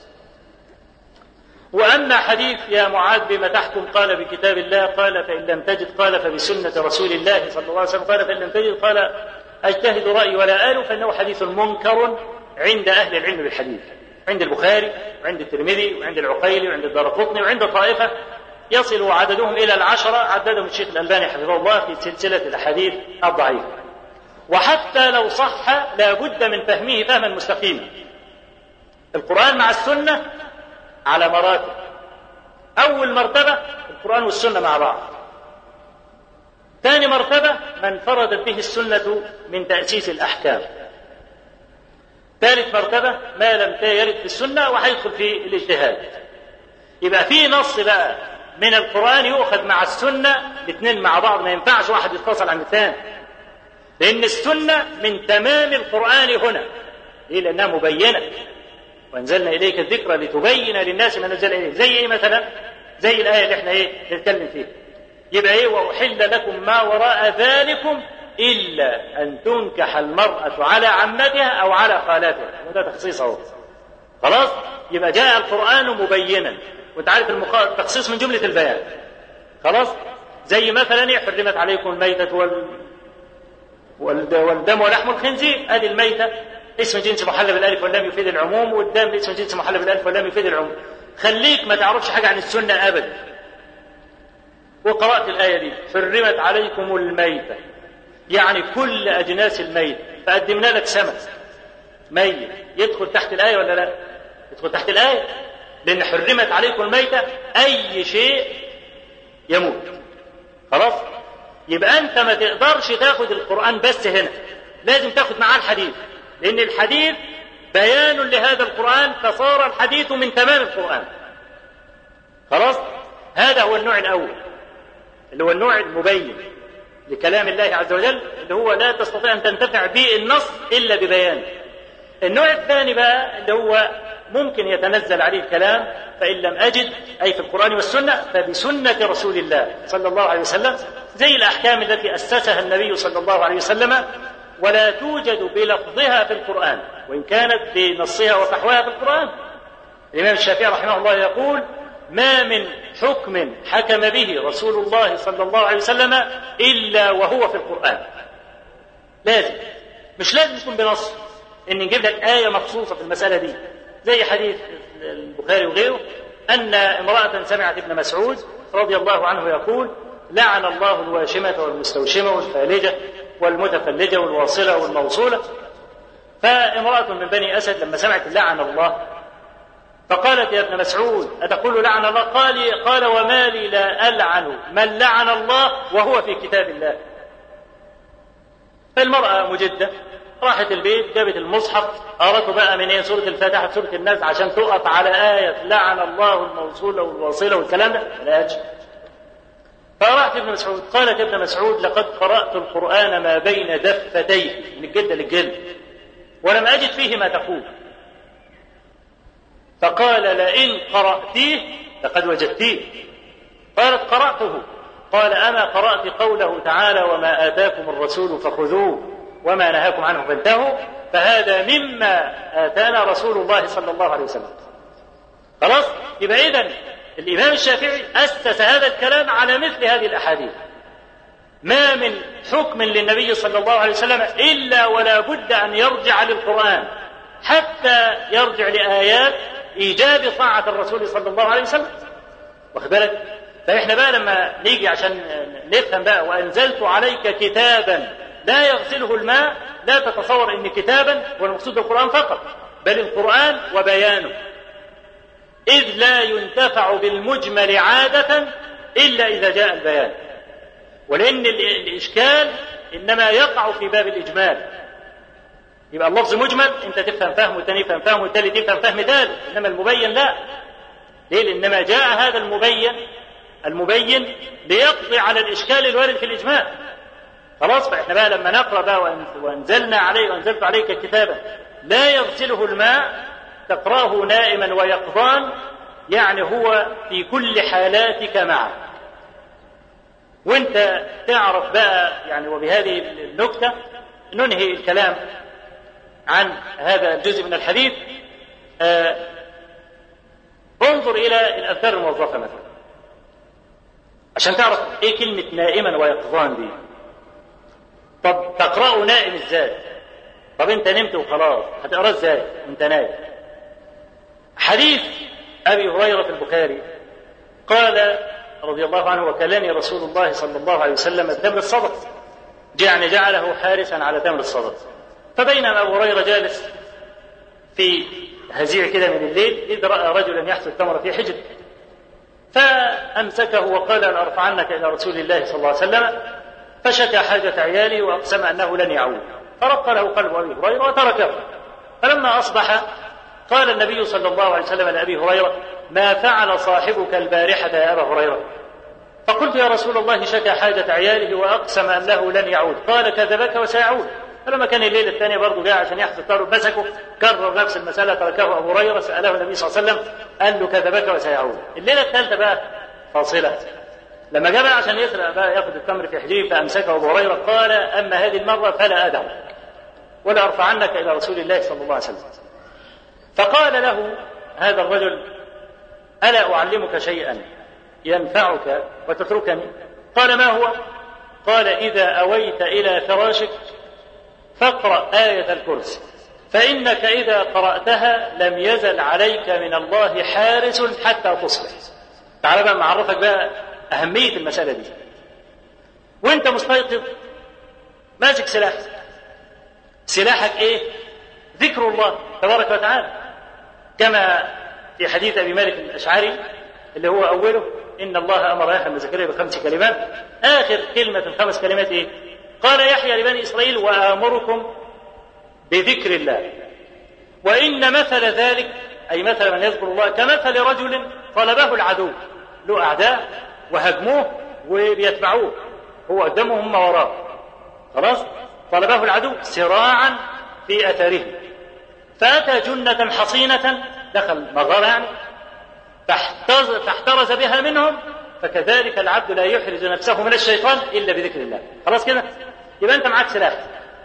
S2: وأما حديث يا معاذ بما تحكم قال بكتاب الله قال فإن لم تجد قال فبسنة رسول الله صلى الله عليه وسلم قال فإن لم تجد قال أجتهد رأيي ولا آل فإنه حديث منكر عند أهل العلم بالحديث عند البخاري وعند الترمذي وعند العقيلي وعند الدارقطني وعند طائفة يصل عددهم إلى العشرة عددهم الشيخ الألباني حفظه الله في سلسلة الأحاديث الضعيفة وحتى لو صح لا بد من فهمه فهما مستقيما القرآن مع السنة على مراتب أول مرتبة القرآن والسنة مع بعض ثاني مرتبة ما انفردت به السنة من تأسيس الأحكام ثالث مرتبة ما لم يرد في السنة وهيدخل في الاجتهاد يبقى في نص بقى من القرآن يؤخذ مع السنة الاثنين مع بعض ما ينفعش واحد يتصل عن الثاني لأن السنة من تمام القرآن هنا ليه لأنها مبينة وأنزلنا إليك الذكر لتبين للناس ما نزل إليك زي إيه مثلا زي الآية اللي احنا إيه نتكلم فيها يبقى إيه وأحل لكم ما وراء ذلكم إلا أن تنكح المرأة على عمتها أو على خالاتها وده تخصيص أهو خلاص يبقى جاء القرآن مبينا وانت عارف التخصيص من جملة البيان خلاص زي مثلا ايه حرمت عليكم الميتة وال... والدم ولحم الخنزير ادي الميتة اسم جنس محل بالالف واللام يفيد العموم والدم اسم جنس محل بالالف واللام يفيد العموم خليك ما تعرفش حاجة عن السنة ابدا وقرأت الآية دي حرمت عليكم الميتة يعني كل أجناس الميت فقدمنا لك سمك ميت يدخل تحت الآية ولا لا؟ يدخل تحت الآية لأن حرمت عليكم الميتة أي شيء يموت خلاص يبقى أنت ما تقدرش تاخد القرآن بس هنا لازم تاخد معاه الحديث لأن الحديث بيان لهذا القرآن فصار الحديث من تمام القرآن خلاص هذا هو النوع الأول اللي هو النوع المبين لكلام الله عز وجل اللي هو لا تستطيع أن تنتفع به النص إلا ببيان النوع الثاني بقى اللي هو ممكن يتنزل عليه الكلام فإن لم أجد أي في القرآن والسنة فبسنة رسول الله صلى الله عليه وسلم زي الأحكام التي أسسها النبي صلى الله عليه وسلم ولا توجد بلفظها في القرآن وإن كانت بنصها وفحوها في القرآن الإمام الشافعي رحمه الله يقول ما من حكم حكم به رسول الله صلى الله عليه وسلم إلا وهو في القرآن لازم مش لازم يكون بنص إن نجيب لك آية مخصوصة في المسألة دي زي حديث البخاري وغيره أن امرأة سمعت ابن مسعود رضي الله عنه يقول لعن الله الواشمة والمستوشمة والفالجة والمتفلجة والواصلة والموصولة فامرأة من بني أسد لما سمعت لعن الله فقالت يا ابن مسعود أتقول لعن الله قال قال وما لي لا ألعن من لعن الله وهو في كتاب الله فالمرأة مجدة راحت البيت جابت المصحف قرأته بقى من ايه سورة الفاتحة سورة الناس عشان تقف على آية لعن الله الموصولة والواصلة والكلام ده لا فراحت ابن مسعود قالت ابن مسعود لقد قرأت القرآن ما بين دفتيه من الجلد للجلد ولم أجد فيه ما تقول فقال لئن قرأتيه لقد وجدتيه قالت قرأته قال أما قرأت قوله تعالى وما آتاكم الرسول فخذوه وما نهاكم عنه فانتهوا فهذا مما آتانا رسول الله صلى الله عليه وسلم خلاص يبقى إذا الإمام الشافعي أسس هذا الكلام على مثل هذه الأحاديث ما من حكم للنبي صلى الله عليه وسلم إلا ولا بد أن يرجع للقرآن حتى يرجع لآيات إيجاب طاعة الرسول صلى الله عليه وسلم واخد بالك فإحنا بقى لما نيجي عشان نفهم بقى وأنزلت عليك كتابا لا يغسله الماء لا تتصور ان كتابا هو المقصود القران فقط بل القران وبيانه اذ لا ينتفع بالمجمل عاده الا اذا جاء البيان ولان الاشكال انما يقع في باب الاجمال يبقى اللفظ مجمل انت تفهم فهم والثاني يفهم فهم والثالث يفهم فهم ثالث انما المبين لا ليه انما جاء هذا المبين المبين ليقضي على الاشكال الوارد في الاجمال خلاص فاحنا بقى لما نقرا بقى وانزلنا عليه وانزلت عليك كتابا لا يغسله الماء تقراه نائما ويقظان يعني هو في كل حالاتك معه وانت تعرف بقى يعني وبهذه النكته ننهي الكلام عن هذا الجزء من الحديث آه انظر الى الاذكار الموظفه مثلا عشان تعرف ايه كلمه نائما ويقظان دي طب تقرأه نائم ازاي؟ طب انت نمت وخلاص هتقراه ازاي وانت نايم؟ حديث ابي هريره في البخاري قال رضي الله عنه وكلني رسول الله صلى الله عليه وسلم بتمر الصدق يعني جعله حارسا على تمر الصدق فبينما ابو هريره جالس في هزيع كده من الليل اذ راى رجلا يحث التمر في حجر فامسكه وقال لارفعنك الى رسول الله صلى الله عليه وسلم فشكى حاجة عياله وأقسم أنه لن يعود فرق له قلب أبي هريرة وتركه فلما أصبح قال النبي صلى الله عليه وسلم لأبي هريرة ما فعل صاحبك البارحة يا أبا هريرة فقلت يا رسول الله شكى حاجة عياله وأقسم أنه لن يعود قال كذبك وسيعود فلما كان الليلة الثانية برضه جاء عشان يحفظ الطار مسكه كرر نفس المسألة تركه أبو هريرة سأله النبي صلى الله عليه وسلم قال له كذبك وسيعود الليلة الثالثة بقى فاصلة لما جاء بقى عشان يسرق بقى ياخذ التمر في حجره فامسكه ابو هريره قال اما هذه المره فلا ادعك ولا ارفعنك الى رسول الله صلى الله عليه وسلم فقال له هذا الرجل الا اعلمك شيئا ينفعك وتتركني قال ما هو قال اذا اويت الى فراشك فاقرا ايه الكرسي فانك اذا قراتها لم يزل عليك من الله حارس حتى تصبح تعال بقى معرفك بقى أهمية المسألة دي وأنت مستيقظ ماسك سلاح سلاحك إيه؟ ذكر الله تبارك وتعالى كما في حديث أبي مالك الأشعري اللي هو أوله إن الله أمر يحيى بن زكريا بخمس كلمات آخر كلمة الخمس كلمات إيه؟ قال يحيى لبني إسرائيل وآمركم بذكر الله وإن مثل ذلك أي مثل من يذكر الله كمثل رجل طلبه العدو له أعداء وهجموه وبيتبعوه هو قدامه هم وراه خلاص طلبه العدو سراعا في أثره فأتى جنة حصينة دخل مغارة يعني فاحترز بها منهم فكذلك العبد لا يحرز نفسه من الشيطان إلا بذكر الله خلاص كده يبقى أنت معك سلاح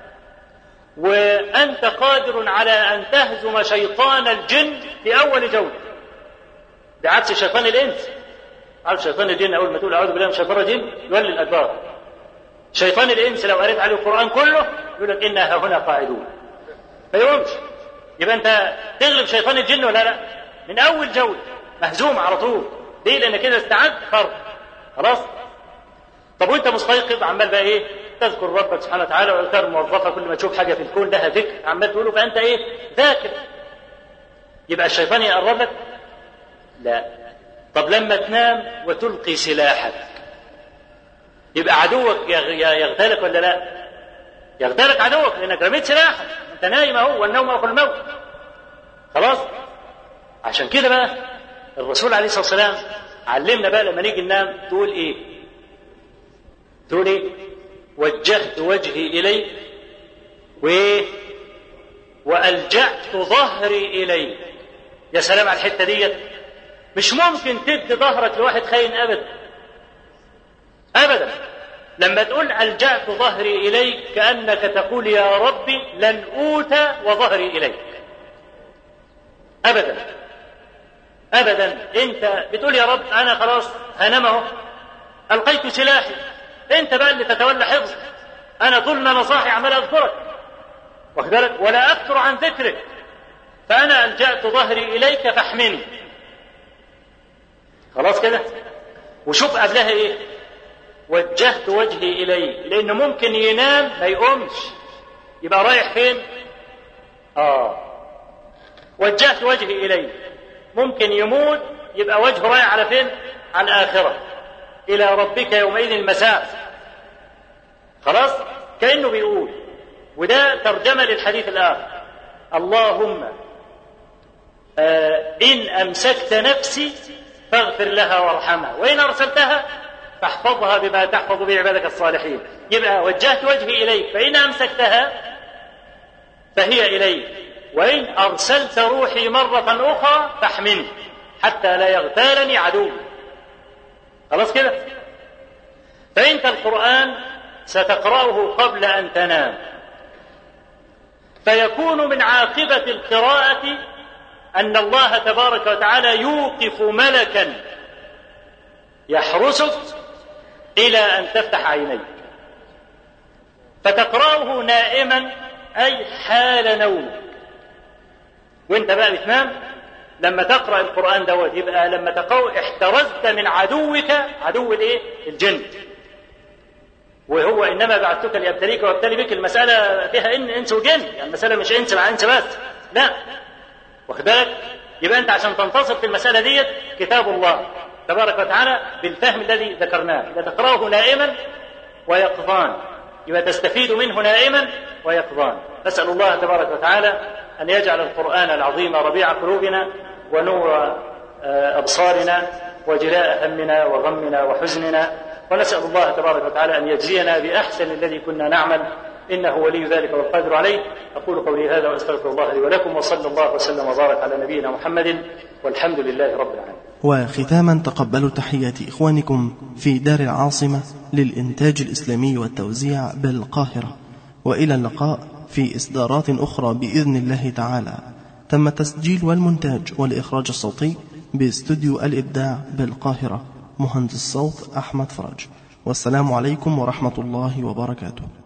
S2: وأنت قادر على أن تهزم شيطان الجن في أول جولة بعكس شيطان الإنس عارف شيطان الجن أول ما تقول أعوذ بالله من الشيطان الرجيم يولي الأدبار شيطان الإنس لو قريت عليه القرآن كله يقول لك إنا هنا قاعدون ما يقومش يبقى أنت تغلب شيطان الجن ولا لا؟ من أول جولة مهزوم على طول ليه؟ لأن كده استعد فرض خلاص؟ طب وأنت مستيقظ عمال بقى إيه؟ تذكر ربك سبحانه وتعالى واذكار موظفه كل ما تشوف حاجه في الكون لها ذكر عمال تقوله فانت ايه؟ ذاكر. يبقى الشيطان يقرب لك؟ لا. طب لما تنام وتلقي سلاحك يبقى عدوك يغتالك ولا لا؟ يغتالك عدوك لانك رميت سلاحك انت نايم اهو والنوم اخو الموت. خلاص؟ عشان كده بقى الرسول عليه الصلاه والسلام علمنا بقى لما نيجي ننام تقول ايه؟ تقول ايه؟ وجهت وجهي إليك وإيه وألجأت ظهري إليك يا سلام على الحتة ديت مش ممكن تدي ظهرك لواحد خاين أبدا أبدا لما تقول ألجأت ظهري إليك كأنك تقول يا ربي لن أوت وظهري إليك أبدا أبدا أنت بتقول يا رب أنا خلاص هنام أهو ألقيت سلاحي انت بقى اللي تتولى حفظ انا طول ما انا صاحي عمال اذكرك واخد بالك ولا اكثر عن ذكرك فانا الجات ظهري اليك فاحمني خلاص كده وشوف قبلها ايه وجهت وجهي اليه لان ممكن ينام ما يقومش يبقى رايح فين اه وجهت وجهي اليه ممكن يموت يبقى وجهه رايح على فين على الاخره إلى ربك يومئذ المساء خلاص كأنه بيقول وده ترجمة للحديث الآخر اللهم آه إن أمسكت نفسي فاغفر لها وارحمها وإن أرسلتها فاحفظها بما تحفظ به عبادك الصالحين يبقى وجهت وجهي إليك فإن أمسكتها فهي إليك وإن أرسلت روحي مرة أخرى فاحمني حتى لا يغتالني عدو خلاص كده فانت القران ستقراه قبل ان تنام فيكون من عاقبه القراءه ان الله تبارك وتعالى يوقف ملكا يحرسك الى ان تفتح عينيك فتقراه نائما اي حال نومك وانت بقى بتنام لما تقرا القران دوت يبقى لما تقرأ احترزت من عدوك عدو الايه؟ الجن. وهو انما بعثتك لابتليك وابتلي بك المساله فيها ان انس وجن، يعني المساله مش انس مع انس بس. لا. واخد بالك؟ يبقى انت عشان تنتصر في المساله ديت كتاب الله تبارك وتعالى بالفهم الذي ذكرناه، اذا تقراه نائما ويقظان يبقى تستفيد منه نائما ويقظان. نسال الله تبارك وتعالى ان يجعل القران العظيم ربيع قلوبنا ونور أبصارنا وجلاء همنا وغمنا وحزننا ونسأل الله تبارك وتعالى أن يجزينا بأحسن الذي كنا نعمل إنه ولي ذلك والقادر عليه أقول قولي هذا وأستغفر الله لي ولكم وصلى الله وسلم وبارك على نبينا محمد والحمد لله رب العالمين
S1: وختاما تقبلوا تحيات إخوانكم في دار العاصمة للإنتاج الإسلامي والتوزيع بالقاهرة وإلى اللقاء في إصدارات أخرى بإذن الله تعالى تم التسجيل والمونتاج والإخراج الصوتي باستوديو الإبداع بالقاهرة مهندس الصوت أحمد فرج والسلام عليكم ورحمة الله وبركاته